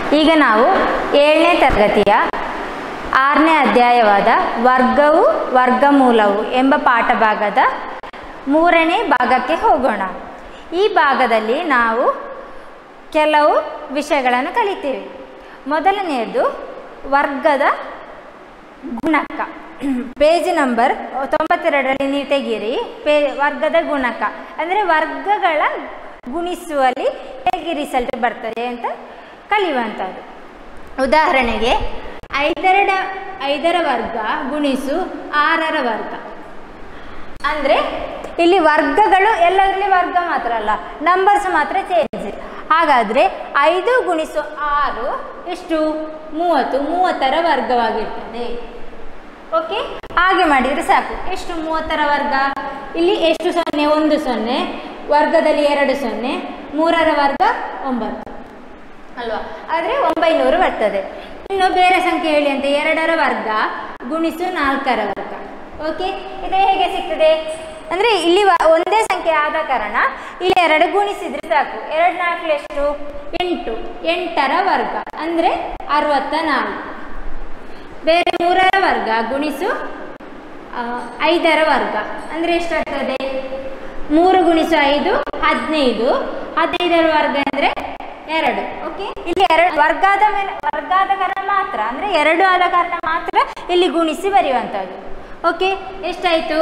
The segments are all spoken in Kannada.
ಈಗ ನಾವು ಏಳನೇ ತರಗತಿಯ ಆರನೇ ಅಧ್ಯಾಯವಾದ ವರ್ಗವು ವರ್ಗಮೂಲವು ಎಂಬ ಪಾಠ ಭಾಗದ ಮೂರನೇ ಭಾಗಕ್ಕೆ ಹೋಗೋಣ ಈ ಭಾಗದಲ್ಲಿ ನಾವು ಕೆಲವು ವಿಷಯಗಳನ್ನು ಕಲಿತೇವೆ ಮೊದಲನೆಯದು ವರ್ಗದ ಗುಣಕ ಪೇಜ್ ನಂಬರ್ ತೊಂಬತ್ತೆರಡರಲ್ಲಿ ನೀವು ತೆಗೀರಿ ಪೇ ವರ್ಗದ ಗುಣಕ ಅಂದರೆ ವರ್ಗಗಳ ಗುಣಿಸುವಲ್ಲಿ ಹೇಗೆ ರಿಸಲ್ಟ್ ಬರ್ತದೆ ಅಂತ ಕಲಿಯುವಂಥದ್ದು ಉದಾಹರಣೆಗೆ ಐದರ ಐದರ ವರ್ಗ ಗುಣಿಸು ಆರರ ವರ್ಗ ಅಂದರೆ ಇಲ್ಲಿ ವರ್ಗಗಳು ಎಲ್ಲದರಲ್ಲಿ ವರ್ಗ ಮಾತ್ರ ಅಲ್ಲ ನಂಬರ್ಸ್ ಮಾತ್ರ ಚೇಂಜ್ ಹಾಗಾದರೆ ಐದು ಗುಣಿಸು ಆರು ಎಷ್ಟು ಮೂವತ್ತು ಮೂವತ್ತರ ವರ್ಗವಾಗಿರ್ತದೆ ಓಕೆ ಹಾಗೆ ಮಾಡಿದರೆ ಸಾಕು ಎಷ್ಟು ಮೂವತ್ತರ ವರ್ಗ ಇಲ್ಲಿ ಎಷ್ಟು ಸೊನ್ನೆ ಒಂದು ಸೊನ್ನೆ ವರ್ಗದಲ್ಲಿ ಎರಡು ಸೊನ್ನೆ ಮೂರರ ವರ್ಗ ಒಂಬತ್ತು ಅಲ್ವಾ ಆದರೆ ಒಂಬೈನೂರು ಬರ್ತದೆ ಇನ್ನು ಬೇರೆ ಸಂಖ್ಯೆ ಹೇಳಿ ಅಂತ ಎರಡರ ವರ್ಗ ಗುಣಿಸು ನಾಲ್ಕರ ವರ್ಗ ಓಕೆ ಇದು ಹೇಗೆ ಸಿಗ್ತದೆ ಅಂದರೆ ಇಲ್ಲಿ ವ- ಒಂದೇ ಸಂಖ್ಯೆ ಆದ ಕಾರಣ ಇಲ್ಲಿ ಎರಡು ಗುಣಿಸಿದ್ರೆ ಸಾಕು ಎರಡು ನಾಲ್ಕು ಎಷ್ಟು ಎಂಟು ಎಂಟರ ವರ್ಗ ಅಂದರೆ ಅರವತ್ತ ನಾಲ್ಕು ಬೇರೆ ಮೂರರ ವರ್ಗ ಗುಣಿಸು ಆ, ಐದರ ವರ್ಗ ಅಂದರೆ ಎಷ್ಟಾಗ್ತದೆ ಮೂರು ಗುಣಿಸು ಐದು ಹದಿನೈದು ಹದಿನೈದರ ವರ್ಗ ಅಂದರೆ ಎರಡು ಓಕೆ ಇಲ್ಲಿ ಎರಡು ವರ್ಗ ಆದ ಮೇಲೆ ವರ್ಗ ಆದ ಕಾರಣ ಮಾತ್ರ ಅಂದರೆ ಎರಡು ಆದ ಕಾರಣ ಮಾತ್ರ ಇಲ್ಲಿ ಗುಣಿಸಿ ಬರೆಯುವಂಥದ್ದು ಓಕೆ ಎಷ್ಟಾಯಿತು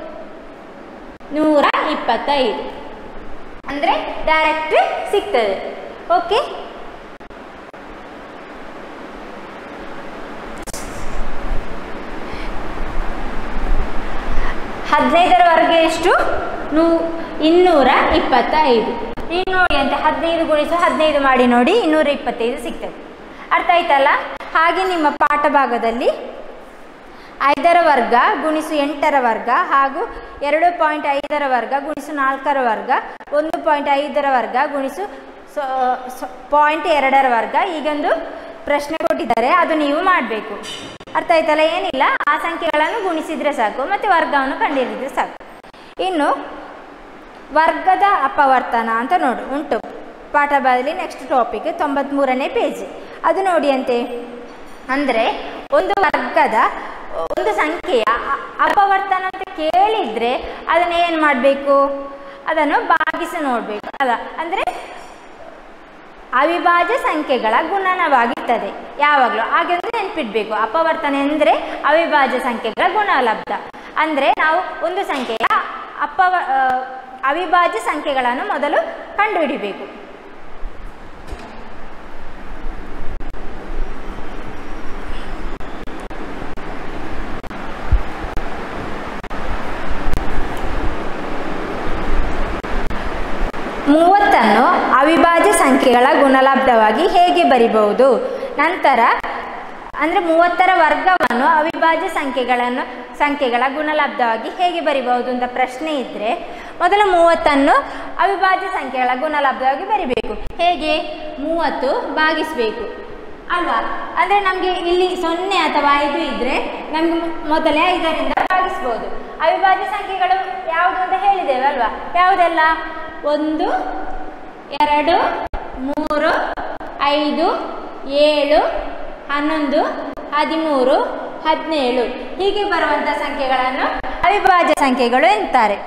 ನೂರ ಇಪ್ಪತ್ತೈದು ಅಂದರೆ ಡೈರೆಕ್ಟ್ ಸಿಗ್ತದೆ ಓಕೆ ಹದಿನೈದರ ವರ್ಗ ಎಷ್ಟು ನೂ ಇನ್ನೂರ ಇಪ್ಪತ್ತೈದು ಈಗ ನೋಡಿ ಅಂತ ಹದಿನೈದು ಗುಣಿಸು ಹದಿನೈದು ಮಾಡಿ ನೋಡಿ ಇನ್ನೂರ ಇಪ್ಪತ್ತೈದು ಸಿಗ್ತದೆ ಅರ್ಥ ಆಯ್ತಲ್ಲ ಹಾಗೆ ನಿಮ್ಮ ಪಾಠ ಭಾಗದಲ್ಲಿ ಐದರ ವರ್ಗ ಗುಣಿಸು ಎಂಟರ ವರ್ಗ ಹಾಗೂ ಎರಡು ಪಾಯಿಂಟ್ ಐದರ ವರ್ಗ ಗುಣಿಸು ನಾಲ್ಕರ ವರ್ಗ ಒಂದು ಪಾಯಿಂಟ್ ಐದರ ವರ್ಗ ಗುಣಿಸು ಪಾಯಿಂಟ್ ಎರಡರ ವರ್ಗ ಈಗೊಂದು ಪ್ರಶ್ನೆ ಕೊಟ್ಟಿದ್ದಾರೆ ಅದು ನೀವು ಮಾಡಬೇಕು ಅರ್ಥ ಆಯ್ತಲ್ಲ ಏನಿಲ್ಲ ಆ ಸಂಖ್ಯೆಗಳನ್ನು ಗುಣಿಸಿದರೆ ಸಾಕು ಮತ್ತು ವರ್ಗವನ್ನು ಕಂಡುಹಿಡಿದ್ರೆ ಸಾಕು ಇನ್ನು ವರ್ಗದ ಅಪವರ್ತನ ಅಂತ ನೋಡು ಉಂಟು ಪಾಠ ಬದಲಿ ನೆಕ್ಸ್ಟ್ ಟಾಪಿಕ್ ತೊಂಬತ್ಮೂರನೇ ಪೇಜ್ ಅದು ನೋಡಿ ಅಂತೆ ಅಂದರೆ ಒಂದು ವರ್ಗದ ಒಂದು ಸಂಖ್ಯೆಯ ಅ- ಅಪವರ್ತನ ಅಂತ ಕೇಳಿದರೆ ಅದನ್ನು ಏನು ಮಾಡಬೇಕು ಅದನ್ನು ಭಾಗಿಸಿ ನೋಡಬೇಕು ಅಲ್ಲ ಅಂದರೆ ಅವಿಭಾಜ್ಯ ಸಂಖ್ಯೆಗಳ ಗುಣನವಾಗಿರ್ತದೆ ಯಾವಾಗಲೂ ಹಾಗೆ ಒಂದು ನೆನ್ಪಿಡ್ಬೇಕು ಅಪವರ್ತನೆ ಅಂದರೆ ಅವಿಭಾಜ್ಯ ಸಂಖ್ಯೆಗಳ ಗುಣಲಬ್ಧ ಅಂದರೆ ನಾವು ಒಂದು ಸಂಖ್ಯೆಯ ಅಪವ ಆ, ಅವಿಭಾಜ್ಯ ಸಂಖ್ಯೆಗಳನ್ನು ಮೊದಲು ಕಂಡುಹಿಡಿಬೇಕು ಮೂವತ್ತನ್ನು ಅವಿಭಾಜ್ಯ ಸಂಖ್ಯೆಗಳ ಗುಣಲಬ್ಧವಾಗಿ ಹೇಗೆ ಬರಿಬಹುದು ನಂತರ ಅಂದರೆ ಮೂವತ್ತರ ವರ್ಗವನ್ನು ಅವಿಭಾಜ್ಯ ಸಂಖ್ಯೆಗಳನ್ನು ಸಂಖ್ಯೆಗಳ ಗುಣಲಬ್ಧವಾಗಿ ಹೇಗೆ ಬರಿಬಹುದು ಅಂತ ಪ್ರಶ್ನೆ ಇದ್ದರೆ ಮೊದಲು ಮೂವತ್ತನ್ನು ಅವಿಭಾಜ್ಯ ಸಂಖ್ಯೆಗಳ ಗುಣಲಬ್ಧವಾಗಿ ಬರಿಬೇಕು ಹೇಗೆ ಮೂವತ್ತು ಭಾಗಿಸಬೇಕು ಅಲ್ವಾ ಅಂದರೆ ನಮಗೆ ಇಲ್ಲಿ ಸೊನ್ನೆ ಅಥವಾ ಐದು ಇದ್ದರೆ ನಮಗೆ ಮೊದಲೇ ಐದರಿಂದ ಭಾಗಿಸ್ಬೋದು ಅವಿಭಾಜ್ಯ ಸಂಖ್ಯೆಗಳು ಯಾವುದು ಅಂತ ಹೇಳಿದ್ದೇವೆ ಅಲ್ವಾ ಯಾವುದೆಲ್ಲ ಒಂದು ಎರಡು ಮೂರು ಐದು ಏಳು ಹನ್ನೊಂದು ಹದಿಮೂರು ಹದಿನೇಳು ಹೀಗೆ ಬರುವಂಥ ಸಂಖ್ಯೆಗಳನ್ನು ಅವಿಭಾಜ್ಯ ಸಂಖ್ಯೆಗಳು ಎಂತಾರೆ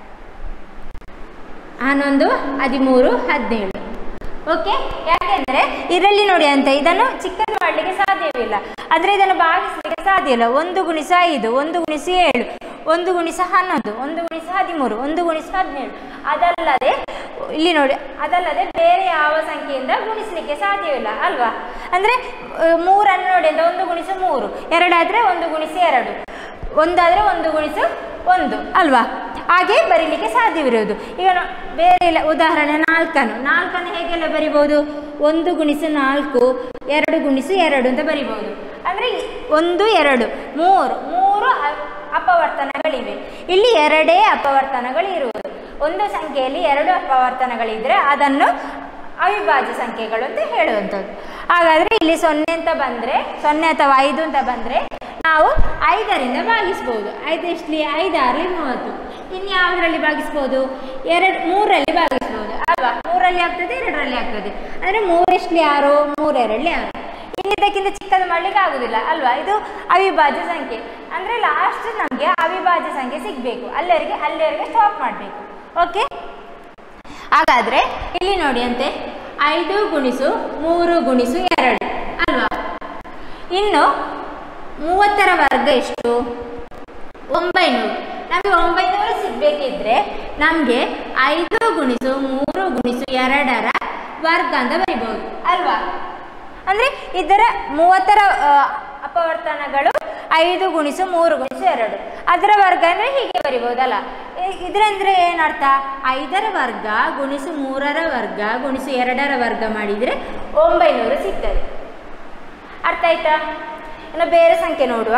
ಹನ್ನೊಂದು ಹದಿಮೂರು ಹದಿನೇಳು ಓಕೆ ಯಾಕೆಂದರೆ ಇದರಲ್ಲಿ ನೋಡಿ ಅಂತ ಇದನ್ನು ಚಿಕ್ಕದು ಮಾಡಲಿಕ್ಕೆ ಸಾಧ್ಯವಿಲ್ಲ ಅಂದರೆ ಇದನ್ನು ಭಾಗಿಸಲಿಕ್ಕೆ ಸಾಧ್ಯ ಇಲ್ಲ ಒಂದು ಗುಣಿಸ ಐದು ಒಂದು ಗುಣಿಸಿ ಏಳು ಒಂದು ಗುಣಿಸ ಹನ್ನೊಂದು ಒಂದು ಗುಣಿಸ ಹದಿಮೂರು ಒಂದು ಗುಣಿಸ ಹದಿನೇಳು ಅದಲ್ಲದೆ ಇಲ್ಲಿ ನೋಡಿ ಅದಲ್ಲದೆ ಬೇರೆ ಯಾವ ಸಂಖ್ಯೆಯಿಂದ ಗುಣಿಸಲಿಕ್ಕೆ ಸಾಧ್ಯವಿಲ್ಲ ಅಲ್ವಾ ಅಂದರೆ ಮೂರನ್ನು ನೋಡಿ ಅಂತ ಒಂದು ಗುಣಿಸು ಮೂರು ಎರಡಾದರೆ ಒಂದು ಗುಣಿಸಿ ಎರಡು ಒಂದಾದರೆ ಒಂದು ಗುಣಿಸು ಒಂದು ಅಲ್ವಾ ಹಾಗೆ ಬರೀಲಿಕ್ಕೆ ಸಾಧ್ಯವಿರುವುದು ಈಗ ನೋ- ಬೇರೆ ಇಲ್ಲ ಉದಾಹರಣೆ ನಾಲ್ಕನ್ನು ನಾಲ್ಕನ್ನು ಹೇಗೆಲ್ಲ ಬರಿಬೋದು ಒಂದು ಗುಣಿಸು ನಾಲ್ಕು ಎರಡು ಗುಣಿಸು ಎರಡು ಅಂತ ಬರಿಬೋದು ಅಂದರೆ ಒಂದು ಎರಡು ಮೂರು ಮೂರು ಅ- ಅಪವರ್ತನಗಳಿವೆ ಇಲ್ಲಿ ಎರಡೇ ಅಪವರ್ತನಗಳು ಇರುವುದು ಒಂದು ಸಂಖ್ಯೆಯಲ್ಲಿ ಎರಡು ಅಪವರ್ತನಗಳಿದ್ದರೆ ಅದನ್ನು ಅವಿಭಾಜ್ಯ ಸಂಖ್ಯೆಗಳು ಅಂತ ಹೇಳುವಂಥದ್ದು ಹಾಗಾದರೆ ಇಲ್ಲಿ ಸೊನ್ನೆ ಅಂತ ಬಂದರೆ ಸೊನ್ನೆ ಅಥವಾ ಐದು ಅಂತ ಬಂದರೆ ನಾವು ಐದರಿಂದ ಭಾಗಿಸ್ಬೋದು ಐದು ಎಷ್ಟಲಿ ಐದಾರಲಿ ಮೂವತ್ತು ಇನ್ನು ಯಾವುದರಲ್ಲಿ ಭಾಗಿಸ್ಬೋದು ಎರಡು ಮೂರರಲ್ಲಿ ಭಾಗಿಸ್ಬೋದು ಅಲ್ವಾ ಮೂರರಲ್ಲಿ ಮೂರಲ್ಲಿ ಆಗ್ತದೆ ಎರಡರಲ್ಲಿ ಆಗ್ತದೆ ಅಂದರೆ ಮೂರೆಷ್ಟಲಿ ಆರು ಮೂರೆರಡಲಿ ಆರು ಇನ್ನಿದ್ದಕ್ಕಿಂತ ಚಿಕ್ಕದು ಮಾಡಲಿಕ್ಕೆ ಆಗುದಿಲ್ಲ ಅಲ್ವಾ ಇದು ಅವಿಭಾಜ್ಯ ಸಂಖ್ಯೆ ಅಂದರೆ ಲಾಸ್ಟ್ ನಮಗೆ ಅವಿಭಾಜ್ಯ ಸಂಖ್ಯೆ ಸಿಗಬೇಕು ಅಲ್ಲಿವರೆಗೆ ಅಲ್ಲಿವರೆಗೆ ಸ್ಟಾಪ್ ಮಾಡಬೇಕು ಓಕೆ ಹಾಗಾದರೆ ಇಲ್ಲಿ ನೋಡಿ ಅಂತೆ ಐದು ಗುಣಿಸು ಮೂರು ಗುಣಿಸು ಎರಡು ಅಲ್ವಾ ಇನ್ನು ಮೂವತ್ತರ ವರ್ಗ ಎಷ್ಟು ಒಂಬೈನೂರು ನಮಗೆ ಒಂಬೈನೂರು ಸಿಗಬೇಕಿದ್ರೆ ನಮಗೆ ಐದು ಗುಣಿಸು ಮೂರು ಗುಣಿಸು ಎರಡರ ವರ್ಗ ಅಂತ ಬರಿಬಹುದು ಅಲ್ವಾ ಅಂದರೆ ಇದರ ಮೂವತ್ತರ ಆ, ಅಪವರ್ತನಗಳು ಐದು ಗುಣಿಸು ಮೂರು ಗುಣಿಸು ಎರಡು ಅದರ ವರ್ಗ ಅಂದರೆ ಹೀಗೆ ಬರಿಬಹುದಲ್ಲ ಇ- ಇದ್ರಂದ್ರೆ ಏನರ್ಥ ಐದರ ವರ್ಗ ಗುಣಿಸು ಮೂರರ ವರ್ಗ ಗುಣಿಸು ಎರಡರ ವರ್ಗ ಮಾಡಿದರೆ ಒಂಬೈನೂರು ಸಿಗ್ತದೆ ಅರ್ಥ ಆಯ್ತಾ ಇನ್ನು ಬೇರೆ ಸಂಖ್ಯೆ ನೋಡುವ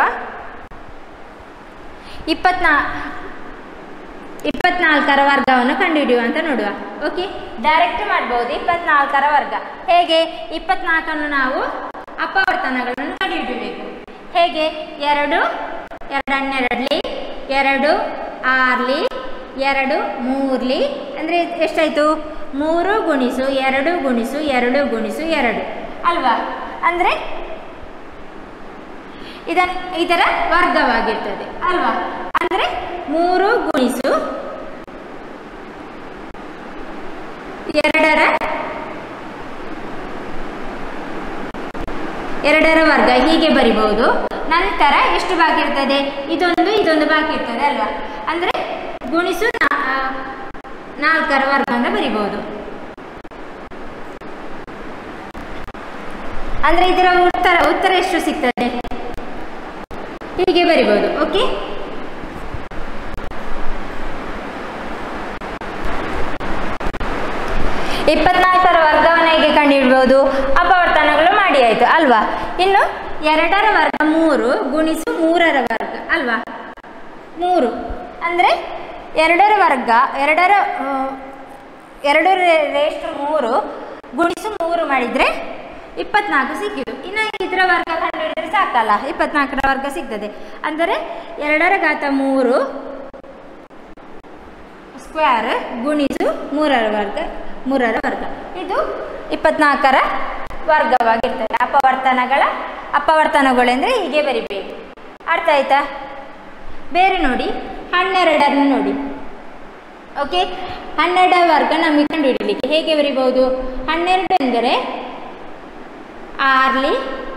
ಇಪ್ಪತ್ನಾ ಇಪ್ಪತ್ನಾಲ್ಕರ ವರ್ಗವನ್ನು ಕಂಡುಹಿಡಿಯುವ ಅಂತ ನೋಡುವ ಓಕೆ ಡೈರೆಕ್ಟ್ ಮಾಡ್ಬೋದು ಇಪ್ಪತ್ನಾಲ್ಕರ ವರ್ಗ ಹೇಗೆ ಇಪ್ಪತ್ನಾಲ್ಕನ್ನು ನಾವು ಅಪವರ್ತನಗಳನ್ನು ಕಂಡುಹಿಡಿಯಬೇಕು ಹೇಗೆ ಎರಡು ಎರಡು ಹನ್ನೆರಡಲಿ ಎರಡು ಆರ್ಲಿ ಎರಡು ಮೂರ್ಲಿ ಅಂದರೆ ಎಷ್ಟಾಯಿತು ಮೂರು ಗುಣಿಸು ಎರಡು ಗುಣಿಸು ಎರಡು ಗುಣಿಸು ಎರಡು ಅಲ್ವಾ ಅಂದರೆ ಇದನ್ ಇದರ ವರ್ಗವಾಗಿರ್ತದೆ ಅಲ್ವಾ ಅಂದರೆ ಮೂರು ಗುಣಿಸು ಎರಡರ ಎರಡರ ವರ್ಗ ಹೀಗೆ ಬರಿಬಹುದು ನಂತರ ಎಷ್ಟು ಬಾಕಿ ಇರ್ತದೆ ಇದೊಂದು ಇದೊಂದು ಬಾಕಿ ಇರ್ತದೆ ಅಲ್ವಾ ಅಂದರೆ ಗುಣಿಸು ನಾ- ಆ, ನಾಲ್ಕರ ವರ್ಗ ಅಂತ ಬರಿಬಹುದು ಅಂದರೆ ಇದರ ಉತ್ತರ ಉತ್ತರ ಎಷ್ಟು ಸಿಗ್ತದೆ ಹೀಗೆ ಬರಿಬಹುದು ಓಕೆ ಇಪ್ಪತ್ನಾಲ್ಕರ ವರ್ಗವನ್ನು ಹೇಗೆ ಕಂಡುಹಿಡ್ಬೋದು ಅಪವರ್ತನಗಳು ಮಾಡಿ ಆಯಿತು ಅಲ್ವಾ ಇನ್ನು ಎರಡರ ವರ್ಗ ಮೂರು ಗುಣಿಸು ಮೂರರ ವರ್ಗ ಅಲ್ವಾ ಮೂರು ಅಂದರೆ ಎರಡರ ವರ್ಗ ಎರಡರ ಆ, ಎರಡು ರೇ- ರೇಷ್ಠ ಮೂರು ಗುಣಿಸು ಮೂರು ಮಾಡಿದರೆ ಇಪ್ಪತ್ನಾಲ್ಕು ಸಿಕ್ಕಿತು ಇನ್ನು ಇದರ ವರ್ಗ ಕಂಡುಹಿಡಿದ್ರೆ ಸಾಕಲ್ಲ ಇಪ್ಪತ್ನಾಲ್ಕರ ವರ್ಗ ಸಿಗ್ತದೆ ಅಂದರೆ ಎರಡರ ಘಾತ ಮೂರು ಸ್ಕ್ವೇರ್ ಗುಣಿಸು ಮೂರರ ವರ್ಗ ಮೂರರ ವರ್ಗ ಇದು ಇಪ್ಪತ್ನಾಲ್ಕರ ವರ್ಗವಾಗಿರ್ತದೆ ಅಪವರ್ತನಗಳ ಅಪವರ್ತನಗಳೆಂದರೆ ಹೀಗೆ ಬರಿಬೇಕು ಅರ್ಥ ಆಯ್ತಾ ಬೇರೆ ನೋಡಿ ಹನ್ನೆರಡನ್ನು ನೋಡಿ ಓಕೆ ಹನ್ನೆರಡರ ವರ್ಗ ನಮಗೆ ಕಂಡುಹಿಡಲಿಕ್ಕೆ ಹೇಗೆ ಬರಿಬಹುದು ಹನ್ನೆರಡು ಎಂದರೆ ಆರ್ಲಿ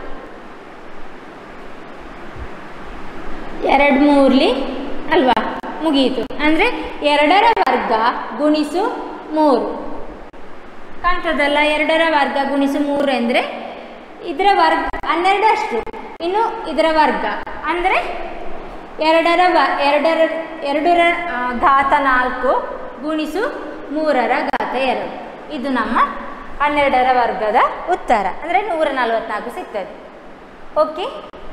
ಎರಡು ಮೂರ್ಲಿ ಅಲ್ವಾ ಮುಗಿಯಿತು ಅಂದರೆ ಎರಡರ ವರ್ಗ ಗುಣಿಸು ಮೂರು ಕಾಣ್ತದಲ್ಲ ಎರಡರ ವರ್ಗ ಗುಣಿಸು ಮೂರು ಅಂದರೆ ಇದರ ವರ್ಗ ಹನ್ನೆರಡು ಅಷ್ಟು ಇನ್ನು ಇದರ ವರ್ಗ ಅಂದರೆ ಎರಡರ ವ ಎರಡರ ಎರಡರ ಆ, ಘಾತ ನಾಲ್ಕು ಗುಣಿಸು ಮೂರರ ಘಾತ ಎರಡು ಇದು ನಮ್ಮ ಹನ್ನೆರಡರ ವರ್ಗದ ಉತ್ತರ ಅಂದರೆ ನೂರ ನಲವತ್ನಾಲ್ಕು ಸಿಗ್ತದೆ ಓಕೆ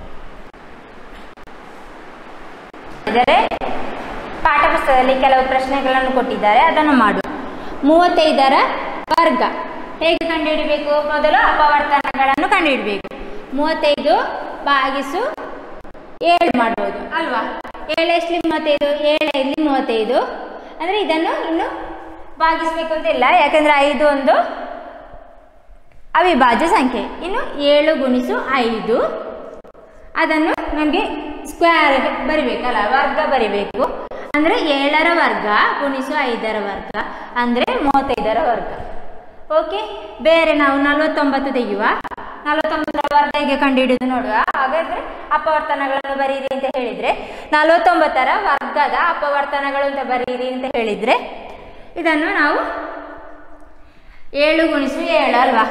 ಆದರೆ ಪಾಠಪುಸ್ತಕದಲ್ಲಿ ಕೆಲವು ಪ್ರಶ್ನೆಗಳನ್ನು ಕೊಟ್ಟಿದ್ದಾರೆ ಅದನ್ನು ಮಾಡು ಮೂವತ್ತೈದರ ವರ್ಗ ಹೇಗೆ ಕಂಡುಹಿಡಬೇಕು ಮೊದಲು ಅಪವರ್ತನಗಳನ್ನು ಕಂಡುಹಿಡಬೇಕು ಮೂವತ್ತೈದು ಭಾಗಿಸು ಏಳು ಮಾಡ್ಬೋದು ಅಲ್ವಾ ಏಳು ಎಷ್ಟಲಿ ಮೂವತ್ತೈದು ಏಳೈದಲಿ ಮೂವತ್ತೈದು ಅಂದರೆ ಇದನ್ನು ಇನ್ನು ಭಾಗಿಸ್ಬೇಕು ಅಂತ ಇಲ್ಲ ಯಾಕಂದರೆ ಐದು ಒಂದು ಅವಿಭಾಜ್ಯ ಸಂಖ್ಯೆ ಇನ್ನು ಏಳು ಗುಣಿಸು ಐದು ಅದನ್ನು ನಮಗೆ ಸ್ಕ್ವೇರ್ ಬರಿಬೇಕಲ್ಲ ವರ್ಗ ಬರಿಬೇಕು ಅಂದರೆ ಏಳರ ವರ್ಗ ಗುಣಿಸು ಐದರ ವರ್ಗ ಅಂದರೆ ಮೂವತ್ತೈದರ ವರ್ಗ ಓಕೆ ಬೇರೆ ನಾವು ನಲವತ್ತೊಂಬತ್ತು ತೆಗೆಯುವ ನಲವತ್ತೊಂಬತ್ತರ ವರ್ಗ ಹೇಗೆ ಕಂಡುಹಿಡಿದು ನೋಡುವ ಹಾಗಾದರೆ ಅಪವರ್ತನಗಳನ್ನು ಬರೀರಿ ಅಂತ ಹೇಳಿದರೆ ನಲವತ್ತೊಂಬತ್ತರ ವರ್ಗದ ಅಪವರ್ತನಗಳು ಅಂತ ಬರೀರಿ ಅಂತ ಹೇಳಿದರೆ ಇದನ್ನು ನಾವು ಏಳು ಗುಣಿಸು ಏಳು ಅಲ್ವಾ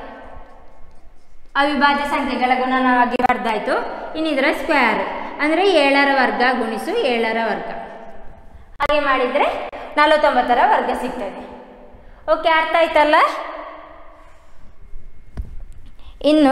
ಅವಿಭಾಜ್ಯ ಸಂಖ್ಯೆಗಳ ಗುಣನವಾಗಿ ಬರ್ದಾಯ್ತು ಇನ್ನಿದರ ಸ್ಕ್ವೇರ್ ಅಂದರೆ ಏಳರ ವರ್ಗ ಗುಣಿಸು ಏಳರ ವರ್ಗ ಹಾಗೆ ಮಾಡಿದರೆ ನಲವತ್ತೊಂಬತ್ತರ ವರ್ಗ ಸಿಗ್ತದೆ ಓಕೆ ಅರ್ಥ ಆಯ್ತಲ್ಲ ಇನ್ನು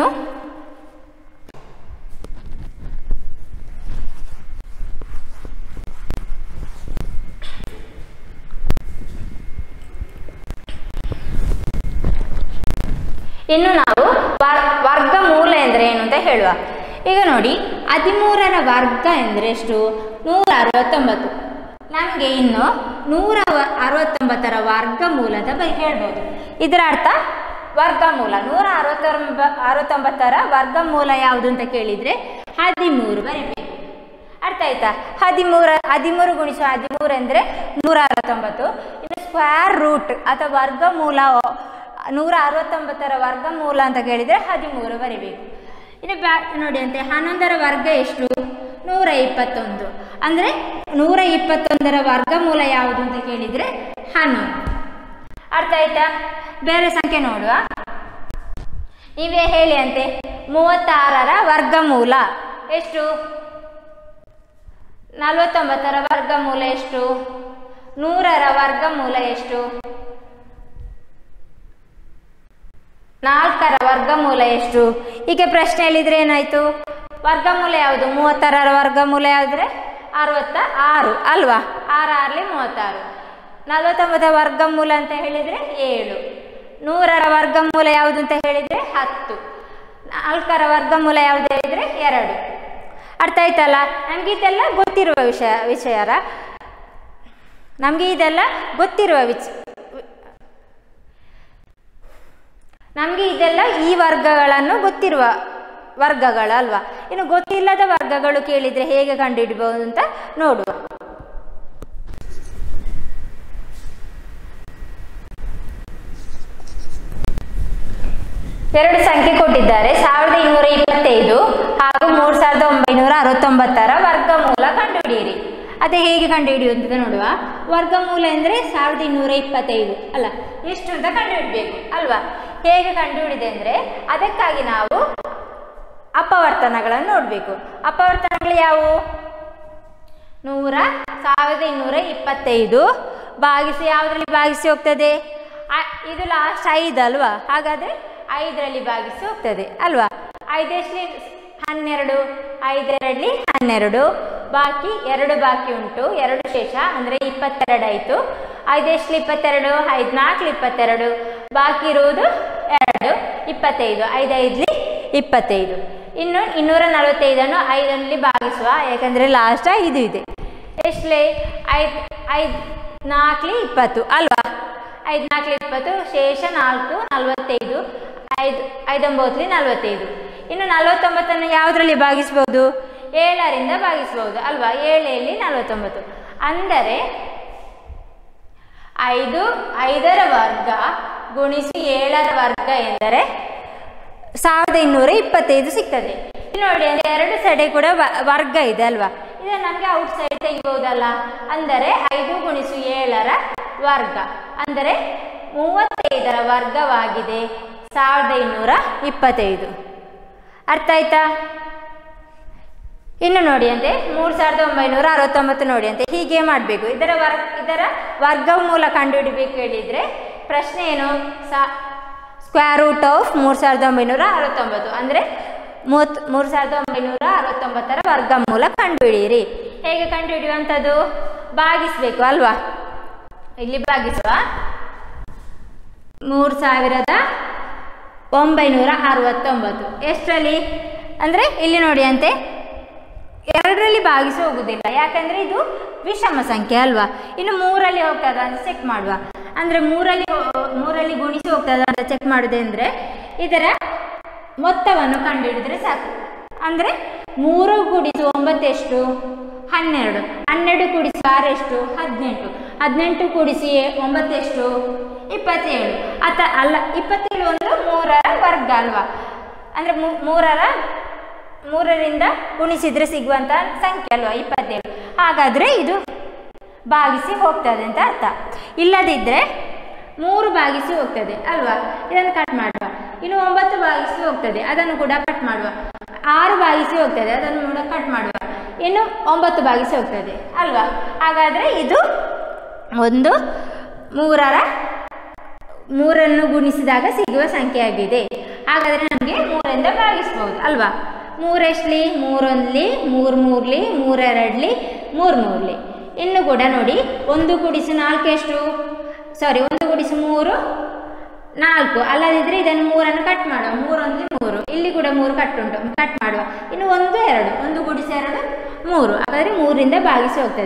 ಇನ್ನು ನಾವು ವರ್ ವರ್ಗಮೂಲ ಎಂದರೆ ಏನು ಅಂತ ಹೇಳುವ ಈಗ ನೋಡಿ ಹದಿಮೂರರ ವರ್ಗ ಎಂದರೆ ಎಷ್ಟು ನೂರ ಅರವತ್ತೊಂಬತ್ತು ನಮಗೆ ಇನ್ನು ನೂರ ವ- ಅರವತ್ತೊಂಬತ್ತರ ವರ್ಗಮೂಲದ ಬಗ್ಗೆ ಹೇಳ್ಬೋದು ಇದರ ಅರ್ಥ ವರ್ಗಮೂಲ ನೂರ ಅರವತ್ತೊಂಬ ಅರವತ್ತೊಂಬತ್ತರ ವರ್ಗಮೂಲ ಯಾವುದು ಅಂತ ಕೇಳಿದರೆ ಹದಿಮೂರು ಬರಿಬೇಕು ಅರ್ಥ ಆಯ್ತಾ ಹದಿಮೂರ ಹದಿಮೂರು ಗುಣಿಸು ಹದಿಮೂರು ಅಂದರೆ ನೂರ ಅರವತ್ತೊಂಬತ್ತು ಇನ್ನು ಸ್ಕ್ವೇರ್ ರೂಟ್ ಅಥವಾ ವರ್ಗಮೂಲ ನೂರ ಅರವತ್ತೊಂಬತ್ತರ ವರ್ಗಮೂಲ ಅಂತ ಕೇಳಿದರೆ ಹದಿಮೂರು ಬರಿಬೇಕು ಇನ್ನು ಬ್ಯಾ ನೋಡಿ ಅಂತೆ ಹನ್ನೊಂದರ ವರ್ಗ ಎಷ್ಟು ನೂರ ಇಪ್ಪತ್ತೊಂದು ಅಂದರೆ ನೂರ ಇಪ್ಪತ್ತೊಂದರ ವರ್ಗಮೂಲ ಯಾವುದು ಅಂತ ಕೇಳಿದರೆ ಹನ್ನೊಂದು ಅರ್ಥ ಆಯ್ತಾ ಬೇರೆ ಸಂಖ್ಯೆ ನೋಡುವ ನೀವೇ ಹೇಳಿ ಅಂತೆ ಮೂವತ್ತಾರರ ವರ್ಗಮೂಲ ಎಷ್ಟು ನಲವತ್ತೊಂಬತ್ತರ ವರ್ಗಮೂಲ ಎಷ್ಟು ನೂರರ ವರ್ಗಮೂಲ ಎಷ್ಟು ನಾಲ್ಕರ ವರ್ಗಮೂಲ ಎಷ್ಟು ಹೀಗೆ ಪ್ರಶ್ನೆ ಹೇಳಿದ್ರೆ ಏನಾಯ್ತು ವರ್ಗಮೂಲ ಯಾವುದು ಮೂವತ್ತಾರರ ವರ್ಗಮೂಲ ಯಾವುದ್ರೆ ಅರವತ್ತ ಆರು ಅಲ್ವಾ ಆರು ಆರ್ಲಿ ಮೂವತ್ತಾರು ನಲವತ್ತೊಂಬತ್ತರ ವರ್ಗಮೂಲ ಅಂತ ಹೇಳಿದರೆ ಏಳು ನೂರರ ವರ್ಗಮೂಲ ಯಾವುದು ಅಂತ ಹೇಳಿದರೆ ಹತ್ತು ನಾಲ್ಕರ ವರ್ಗಮೂಲ ಯಾವುದು ಹೇಳಿದರೆ ಎರಡು ಅರ್ಥ ಆಯ್ತಲ್ಲ ನಮಗೆ ಇದೆಲ್ಲ ಗೊತ್ತಿರುವ ವಿಷಯ ವಿಷಯರ ನಮಗೆ ಇದೆಲ್ಲ ಗೊತ್ತಿರುವ ವಿಚ ನಮಗೆ ಇದೆಲ್ಲ ಈ ವರ್ಗಗಳನ್ನು ಗೊತ್ತಿರುವ ವರ್ಗಗಳಲ್ವಾ ಇನ್ನು ಗೊತ್ತಿಲ್ಲದ ವರ್ಗಗಳು ಕೇಳಿದರೆ ಹೇಗೆ ಕಂಡುಹಿಡಬಹುದು ಅಂತ ನೋಡುವ ಎರಡು ಸಂಖ್ಯೆ ಕೊಟ್ಟಿದ್ದಾರೆ ಸಾವಿರದ ಇನ್ನೂರ ಇಪ್ಪತ್ತೈದು ಹಾಗೂ ಮೂರು ಸಾವಿರದ ಒಂಬೈನೂರ ಅರವತ್ತೊಂಬತ್ತರ ವರ್ಗಮೂಲ ಕಂಡುಹಿಡಿಯಿರಿ ಅದೇ ಹೇಗೆ ಕಂಡುಹಿಡಿಯುವುದು ಅಂತ ನೋಡುವ ವರ್ಗಮೂಲ ಅಂದರೆ ಸಾವಿರದ ಇನ್ನೂರ ಇಪ್ಪತ್ತೈದು ಅಲ್ಲ ಎಷ್ಟು ಅಂತ ಕಂಡುಹಿಡಬೇಕು ಅಲ್ವಾ ಹೇಗೆ ಕಂಡುಹಿಡಿದೆ ಅಂದರೆ ಅದಕ್ಕಾಗಿ ನಾವು ಅಪವರ್ತನಗಳನ್ನು ನೋಡಬೇಕು ಅಪವರ್ತನಗಳು ಯಾವುವು ನೂರ ಸಾವಿರದ ಇನ್ನೂರ ಇಪ್ಪತ್ತೈದು ಭಾಗಿಸಿ ಯಾವುದರಲ್ಲಿ ಭಾಗಿಸಿ ಹೋಗ್ತದೆ ಆ- ಇದು ಲಾಸ್ಟ್ ಐದು ಅಲ್ವಾ ಹಾಗಾದರೆ ಐದರಲ್ಲಿ ಭಾಗಿಸಿ ಹೋಗ್ತದೆ ಅಲ್ವಾ ಐದೆಷ್ಟಲಿ ಹನ್ನೆರಡು ಐದರಲ್ಲಿ ಹನ್ನೆರಡು ಬಾಕಿ ಎರಡು ಬಾಕಿ ಉಂಟು ಎರಡು ಶೇಷ ಅಂದರೆ ಇಪ್ಪತ್ತೆರಡು ಆಯಿತು ಐದೆಷ್ಟಲಿ ಇಪ್ಪತ್ತೆರಡು ಐದ್ನಾಲ್ಕು ಇಪ್ಪತ್ತೆರಡು ಬಾಕಿ ಇರುವುದು ಎರಡು ಇಪ್ಪತ್ತೈದು ಐದೈದ್ಲಿ ಇಪ್ಪತ್ತೈದು ಇನ್ನು ಇನ್ನೂರ ನಲವತ್ತೈದನ್ನು ಐದರಲ್ಲಿ ಭಾಗಿಸುವ ಯಾಕಂದರೆ ಲಾಸ್ಟ್ ಐದು ಇದೆ ಎಷ್ಟಲೇ ಐದು ಐದು ನಾಲ್ಕಲಿ ಇಪ್ಪತ್ತು ಅಲ್ವಾ ಐದು ನಾಲ್ಕಲಿ ಇಪ್ಪತ್ತು ಶೇಷ ನಾಲ್ಕು ನಲವತ್ತೈದು ಐದು ಐದೊಂಬತ್ತಲಿ ನಲವತ್ತೈದು ಇನ್ನು ನಲವತ್ತೊಂಬತ್ತನ್ನು ಯಾವುದರಲ್ಲಿ ಭಾಗಿಸ್ಬೋದು ಏಳರಿಂದ ಭಾಗಿಸ್ಬೋದು ಅಲ್ವಾ ಏಳಲ್ಲಿ ನಲವತ್ತೊಂಬತ್ತು ಅಂದರೆ ಐದು ಐದರ ವರ್ಗ ಗುಣಿಸಿ ಏಳರ ವರ್ಗ ಎಂದರೆ ಸಾವಿರದ ಇನ್ನೂರ ಇಪ್ಪತ್ತೈದು ಸಿಗ್ತದೆ ಇಲ್ಲಿ ನೋಡಿ ಅಂದ್ರೆ ಎರಡು ಸೈಡೆ ಕೂಡ ವ- ವರ್ಗ ಇದೆ ಅಲ್ವಾ ಇದು ನಮಗೆ ಔಟ್ ಸೈಡ್ ತೆಗಿಬಹುದಲ್ಲ ಅಂದರೆ ಐದು ಗುಣಿಸು ಏಳರ ವರ್ಗ ಅಂದರೆ ಮೂವತ್ತೈದರ ವರ್ಗವಾಗಿದೆ ಸಾವಿರದ ಇನ್ನೂರ ಇಪ್ಪತ್ತೈದು ಅರ್ಥ ಆಯ್ತಾ ಇನ್ನು ನೋಡಿ ಅಂತೆ ಮೂರು ಸಾವಿರದ ಒಂಬೈನೂರ ಅರವತ್ತೊಂಬತ್ತು ನೋಡಿ ಅಂತೆ ಹೀಗೆ ಮಾಡಬೇಕು ಇದರ ವರ್ ಇದರ ವರ್ಗಮೂಲ ಕಂಡುಹಿಡಬೇಕು ಹೇಳಿದರೆ ಪ್ರಶ್ನೆ ಏನು ಸಾ ಸ್ಕ್ವೇರ್ ರೂಟ್ ಆಫ್ ಮೂರು ಸಾವಿರದ ಒಂಬೈನೂರ ಅರವತ್ತೊಂಬತ್ತು ಅಂದರೆ ಮೂವತ್ತು ಮೂರು ಸಾವಿರದ ಒಂಬೈನೂರ ಅರವತ್ತೊಂಬತ್ತರ ವರ್ಗಮೂಲ ಕಂಡುಹಿಡಿಯಿರಿ ಹೇಗೆ ಕಂಡುಹಿಡಿಯುವಂಥದ್ದು ಭಾಗಿಸ್ಬೇಕು ಅಲ್ವಾ ಇಲ್ಲಿ ಭಾಗಿಸುವ ಮೂರು ಸಾವಿರದ ಒಂಬೈನೂರ ಅರವತ್ತೊಂಬತ್ತು ಎಷ್ಟರಲ್ಲಿ ಅಂದರೆ ಇಲ್ಲಿ ನೋಡಿ ಅಂತೆ ಎರಡರಲ್ಲಿ ಭಾಗಿಸಿ ಹೋಗುವುದಿಲ್ಲ ಯಾಕಂದರೆ ಇದು ವಿಷಮ ಸಂಖ್ಯೆ ಅಲ್ವಾ ಇನ್ನು ಮೂರಲ್ಲಿ ಹೋಗ್ತದ ಅಂತ ಚೆಕ್ ಮಾಡುವ ಅಂದರೆ ಮೂರಲ್ಲಿ ಹೋ- ಮೂರಲ್ಲಿ ಗುಣಿಸಿ ಹೋಗ್ತದ ಅಂತ ಚೆಕ್ ಮಾಡುದೆ ಅಂದರೆ ಇದರ ಮೊತ್ತವನ್ನು ಕಂಡುಹಿಡಿದ್ರೆ ಸಾಕು ಅಂದರೆ ಮೂರು ಗುಣಿಸು ಒಂಬತ್ತು ಎಷ್ಟು ಹನ್ನೆರಡು ಹನ್ನೆರಡು ಕೂಡಿಸಿ ಆರು ಎಷ್ಟು ಹದಿನೆಂಟು ಹದಿನೆಂಟು ಕೂಡಿಸಿ ಒಂಬತ್ತು ಎಷ್ಟು ಇಪ್ಪತ್ತೇಳು ಅತ ಅಲ್ಲ ಇಪ್ಪತ್ತೇಳು ಒಂದು ಮೂರರ ವರ್ಗ ಅಲ್ವಾ ಅಂದರೆ ಮೂರರ ಮೂರರಿಂದ ಗುಣಿಸಿದ್ರೆ ಸಿಗುವಂಥ ಸಂಖ್ಯೆ ಅಲ್ವಾ ಇಪ್ಪತ್ತೇಳು ಹಾಗಾದರೆ ಇದು ಭಾಗಿಸಿ ಹೋಗ್ತದೆ ಅಂತ ಅರ್ಥ ಇಲ್ಲದಿದ್ದರೆ ಮೂರು ಭಾಗಿಸಿ ಹೋಗ್ತದೆ ಅಲ್ವಾ ಇದನ್ನು ಕಟ್ ಮಾಡುವ ಇನ್ನು ಒಂಬತ್ತು ಭಾಗಿಸಿ ಹೋಗ್ತದೆ ಅದನ್ನು ಕೂಡ ಕಟ್ ಮಾಡುವ ಆರು ಭಾಗಿಸಿ ಹೋಗ್ತದೆ ಅದನ್ನು ಕೂಡ ಕಟ್ ಮಾಡುವ ಇನ್ನು ಒಂಬತ್ತು ಭಾಗಿಸಿ ಹೋಗ್ತದೆ ಅಲ್ವಾ ಹಾಗಾದರೆ ಇದು ಒಂದು ಮೂರರ ಮೂರನ್ನು ಗುಣಿಸಿದಾಗ ಸಿಗುವ ಸಂಖ್ಯೆಯಾಗಿದೆ ಹಾಗಾದರೆ ನಮಗೆ ಮೂರರಿಂದ ಭಾಗಿಸ್ಬೋದು ಅಲ್ವಾ ಮೂರೆಷ್ಟಲಿ ಮೂರೊಂದ್ಲಿ ಮೂರು ಮೂರ್ಲಿ ಮೂರೆರಡ್ಲಿ ಮೂರು ಮೂರ್ಲಿ ಇನ್ನು ಕೂಡ ನೋಡಿ ಒಂದು ಗುಡಿಸು ನಾಲ್ಕು ಎಷ್ಟು ಸಾರಿ ಒಂದು ಗುಡಿಸು ಮೂರು ನಾಲ್ಕು ಅಲ್ಲದಿದ್ದರೆ ಇದನ್ನು ಮೂರನ್ನು ಕಟ್ ಮಾಡುವ ಮೂರೊಂದ್ಲಿ ಮೂರು ಇಲ್ಲಿ ಕೂಡ ಮೂರು ಕಟ್ ಉಂಟು ಕಟ್ ಮಾಡುವ ಇನ್ನು ಒಂದು ಎರಡು ಒಂದು ಗುಡಿಸು ಎರಡು ಮೂರು ಹಾಗಾದರೆ ಮೂರಿಂದ ಭಾಗಿಸಿ ಹೋಗ್ತದೆ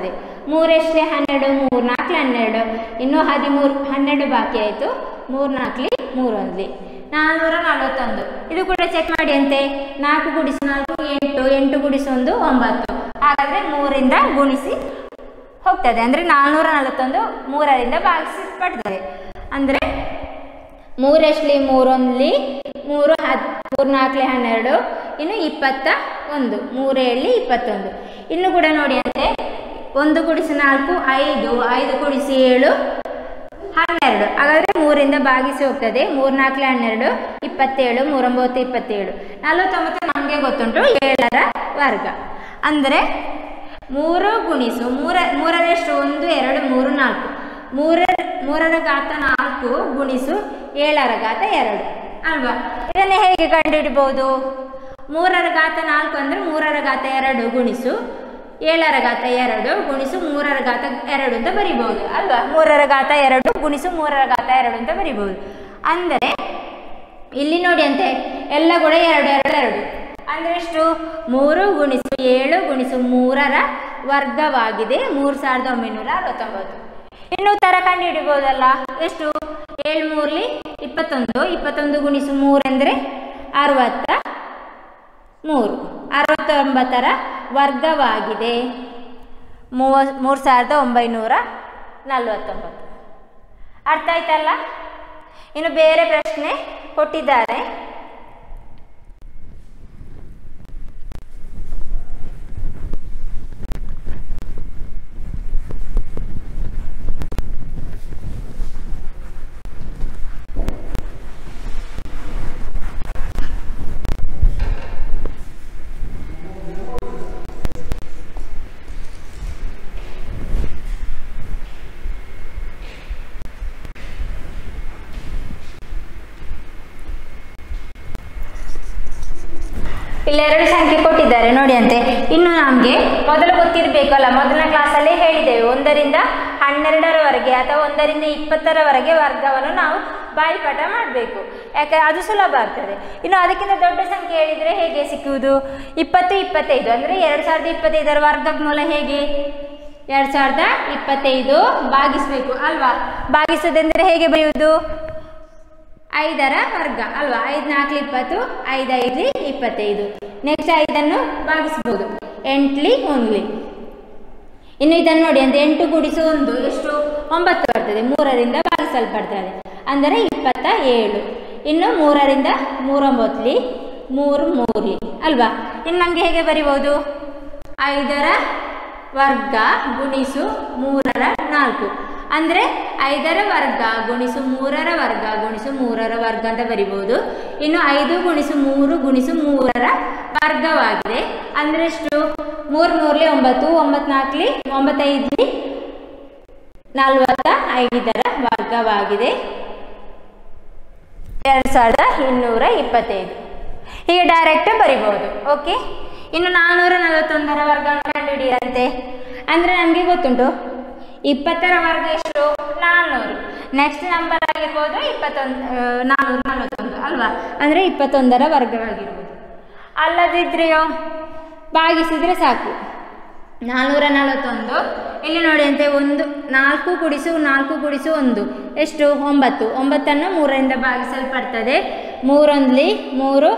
ಮೂರೆಷ್ಟೇ ಹನ್ನೆರಡು ಮೂರು ನಾಲ್ಕಲಿ ಹನ್ನೆರಡು ಇನ್ನೂ ಹದಿಮೂರು ಹನ್ನೆರಡು ಬಾಕಿ ಆಯಿತು ಮೂರು ನಾಲ್ಕಲಿ ಮೂರೊಂದ್ಲಿ ನಾನ್ನೂರ ನಲವತ್ತೊಂದು ಇದು ಕೂಡ ಚೆಕ್ ಮಾಡಿ ಅಂತೆ ನಾಲ್ಕು ಗುಣಿಸು ನಾಲ್ಕು ಎಂಟು ಎಂಟು ಗುಣಿಸು ಒಂದು ಒಂಬತ್ತು ಹಾಗಾದರೆ ಮೂರಿಂದ ಗುಣಿಸಿ ಹೋಗ್ತದೆ ಅಂದರೆ ನಾನ್ನೂರ ನಲವತ್ತೊಂದು ಮೂರರಿಂದ ಭಾಗಿಸಲ್ಪಡ್ತದೆ ಅಂದರೆ ಮೂರೆಷ್ಟಲಿ ಮೂರೊಂದ್ಲಿ ಮೂರು ಹದ್ ಮೂರು ನಾಲ್ಕಲಿ ಹನ್ನೆರಡು ಇನ್ನು ಇಪ್ಪತ್ತ ಒಂದು ಮೂರೇಳಿ ಇಪ್ಪತ್ತೊಂದು ಇನ್ನು ಕೂಡ ನೋಡಿ ಅಂತೆ ಒಂದು ಗುಣಿಸಿ ನಾಲ್ಕು ಐದು ಐದು ಗುಣಿಸಿ ಏಳು ಹನ್ನೆರಡು ಹಾಗಾದರೆ ಮೂರಿಂದ ಭಾಗಿಸಿ ಹೋಗ್ತದೆ ಮೂರು ನಾಲ್ಕಲೆ ಹನ್ನೆರಡು ಇಪ್ಪತ್ತೇಳು ಮೂರೊಂಬತ್ತು ಇಪ್ಪತ್ತೇಳು ನಲವತ್ತೊಂಬತ್ತು ನಮಗೆ ಗೊತ್ತುಂಟು ಏಳರ ವರ್ಗ ಅಂದರೆ ಮೂರು ಗುಣಿಸು ಮೂರ ಮೂರರಷ್ಟು ಒಂದು ಎರಡು ಮೂರು ನಾಲ್ಕು ಮೂರ ಮೂರರ ಘಾತ ನಾಲ್ಕು ಗುಣಿಸು ಏಳರ ಘಾತ ಎರಡು ಅಲ್ವಾ ಇದನ್ನು ಹೇಗೆ ಕಂಡುಹಿಡಿಬಹುದು ಮೂರರ ಘಾತ ನಾಲ್ಕು ಅಂದರೆ ಮೂರರ ಘಾತ ಎರಡು ಗುಣಿಸು ಏಳರ ಘಾತ ಎರಡು ಗುಣಿಸು ಮೂರರ ಘಾತ ಎರಡು ಅಂತ ಬರಿಬಹುದು ಅಲ್ವಾ ಮೂರರ ಘಾತ ಎರಡು ಗುಣಿಸು ಮೂರರ ಘಾತ ಎರಡು ಅಂತ ಬರಿಬಹುದು ಅಂದರೆ ಇಲ್ಲಿ ನೋಡಿ ಅಂತೆ ಎಲ್ಲ ಕೂಡ ಎರಡು ಎರಡು ಎರಡು ಅಂದರೆ ಎಷ್ಟು ಮೂರು ಗುಣಿಸು ಏಳು ಗುಣಿಸು ಮೂರರ ವರ್ಗವಾಗಿದೆ ಮೂರು ಸಾವಿರದ ಒಂಬೈನೂರ ಅರವತ್ತೊಂಬತ್ತು ಇನ್ನು ಉತ್ತರ ಕಂಡು ಹಿಡಿಬೋದಲ್ಲ ಎಷ್ಟು ಏಳು ಮೂರ್ಲಿ ಇಪ್ಪತ್ತೊಂದು ಇಪ್ಪತ್ತೊಂದು ಗುಣಿಸು ಮೂರೆಂದರೆ ಅರವತ್ತ ಮೂರು ಅರವತ್ತೊಂಬತ್ತರ ವರ್ಗವಾಗಿದೆ ಮೂವ ಮೂರು ಸಾವಿರದ ಒಂಬೈನೂರ ನಲವತ್ತೊಂಬತ್ತು ಅರ್ಥ ಆಯ್ತಲ್ಲ ಇನ್ನು ಬೇರೆ ಪ್ರಶ್ನೆ ಕೊಟ್ಟಿದ್ದಾರೆ ಇಲ್ಲಿ ಎರಡು ಸಂಖ್ಯೆ ಕೊಟ್ಟಿದ್ದಾರೆ ನೋಡಿ ಅಂತೆ ಇನ್ನು ನಮಗೆ ಮೊದಲು ಗೊತ್ತಿರಬೇಕಲ್ಲ ಮೊದಲನೇ ಕ್ಲಾಸಲ್ಲೇ ಹೇಳಿದ್ದೇವೆ ಒಂದರಿಂದ ಹನ್ನೆರಡರವರೆಗೆ ಅಥವಾ ಒಂದರಿಂದ ಇಪ್ಪತ್ತರವರೆಗೆ ವರ್ಗವನ್ನು ನಾವು ಬಾಯಿಪಾಠ ಮಾಡಬೇಕು ಯಾಕೆ ಅದು ಸುಲಭ ಆಗ್ತದೆ ಇನ್ನು ಅದಕ್ಕಿಂತ ದೊಡ್ಡ ಸಂಖ್ಯೆ ಹೇಳಿದರೆ ಹೇಗೆ ಸಿಕ್ಕುವುದು ಇಪ್ಪತ್ತು ಇಪ್ಪತ್ತೈದು ಅಂದರೆ ಎರಡು ಸಾವಿರದ ಇಪ್ಪತ್ತೈದರ ವರ್ಗಮೂಲ ಹೇಗೆ ಎರಡು ಸಾವಿರದ ಇಪ್ಪತ್ತೈದು ಭಾಗಿಸಬೇಕು ಅಲ್ವಾ ಭಾಗಿಸೋದೆಂದರೆ ಹೇಗೆ ಬರೆಯುವುದು ಐದರ ವರ್ಗ ಅಲ್ವಾ ಐದು ನಾಲ್ಕು ಇಪ್ಪತ್ತು ಐದು ಐದು ಇಪ್ಪತ್ತೈದು ನೆಕ್ಸ್ಟ್ ಐದನ್ನು ಭಾಗಿಸ್ಬೋದು ಎಂಟ್ಲಿ ಒಂದ್ಲಿ ಇನ್ನು ಇದನ್ನು ನೋಡಿ ಅಂತ ಎಂಟು ಗುಡಿಸು ಒಂದು ಎಷ್ಟು ಒಂಬತ್ತು ಬರ್ತದೆ ಮೂರರಿಂದ ಭಾಗಿಸಲ್ಪಡ್ತದೆ ಅಂದರೆ ಇಪ್ಪತ್ತ ಏಳು ಇನ್ನು ಮೂರರಿಂದ ಮೂರೊಂಬತ್ತಲಿ ಮೂರು ಮೂರ್ಲಿ ಅಲ್ವಾ ಇನ್ನು ನಮಗೆ ಹೇಗೆ ಬರಿಬೋದು ಐದರ ವರ್ಗ ಗುಣಿಸು ಮೂರರ ನಾಲ್ಕು ಅಂದರೆ ಐದರ ವರ್ಗ ಗುಣಿಸು ಮೂರರ ವರ್ಗ ಗುಣಿಸು ಮೂರರ ವರ್ಗ ಅಂತ ಬರಿಬೋದು ಇನ್ನು ಐದು ಗುಣಿಸು ಮೂರು ಗುಣಿಸು ಮೂರರ ವರ್ಗವಾಗಿದೆ ಅಂದರೆ ಎಷ್ಟು ಮೂರು ಮೂರ್ಲಿ ಒಂಬತ್ತು ಒಂಬತ್ತು ನಾಲ್ಕಲಿ ಒಂಬತ್ತೈದಲಿ ನಲ್ವತ್ತ ಐದರ ವರ್ಗವಾಗಿದೆ ಎರಡು ಸಾವಿರದ ಇನ್ನೂರ ಇಪ್ಪತ್ತೈದು ಹೀಗೆ ಡೈರೆಕ್ಟ್ ಬರಿಬೋದು ಓಕೆ ಇನ್ನು ನಾನ್ನೂರ ನಲವತ್ತೊಂದರ ವರ್ಗವನ್ನು ಕಂಡುಹಿಡಿಯಂತೆ ಅಂದರೆ ನಮಗೆ ಗೊತ್ತುಂಟು ಇಪ್ಪತ್ತರ ವರ್ಗ ಎಷ್ಟು ನಾನ್ನೂರು ನೆಕ್ಸ್ಟ್ ನಂಬರ್ ಆಗಿರ್ಬೋದು ಇಪ್ಪತ್ತೊಂದು ನಾನ್ನೂರ ನಲವತ್ತೊಂದು ಅಲ್ವಾ ಅಂದರೆ ಇಪ್ಪತ್ತೊಂದರ ವರ್ಗವಾಗಿರ್ಬೋದು ಅಲ್ಲದಿದ್ರೆಯೋ ಭಾಗಿಸಿದರೆ ಸಾಕು ನಾನ್ನೂರ ನಲವತ್ತೊಂದು ಇಲ್ಲಿ ನೋಡಿ ಅಂತೆ ಒಂದು ನಾಲ್ಕು ಕುಡಿಸು ನಾಲ್ಕು ಕುಡಿಸು ಒಂದು ಎಷ್ಟು ಒಂಬತ್ತು ಒಂಬತ್ತನ್ನು ಮೂರರಿಂದ ಭಾಗಿಸಲ್ಪಡ್ತದೆ ಮೂರೊಂದ್ಲಿ ಮೂರು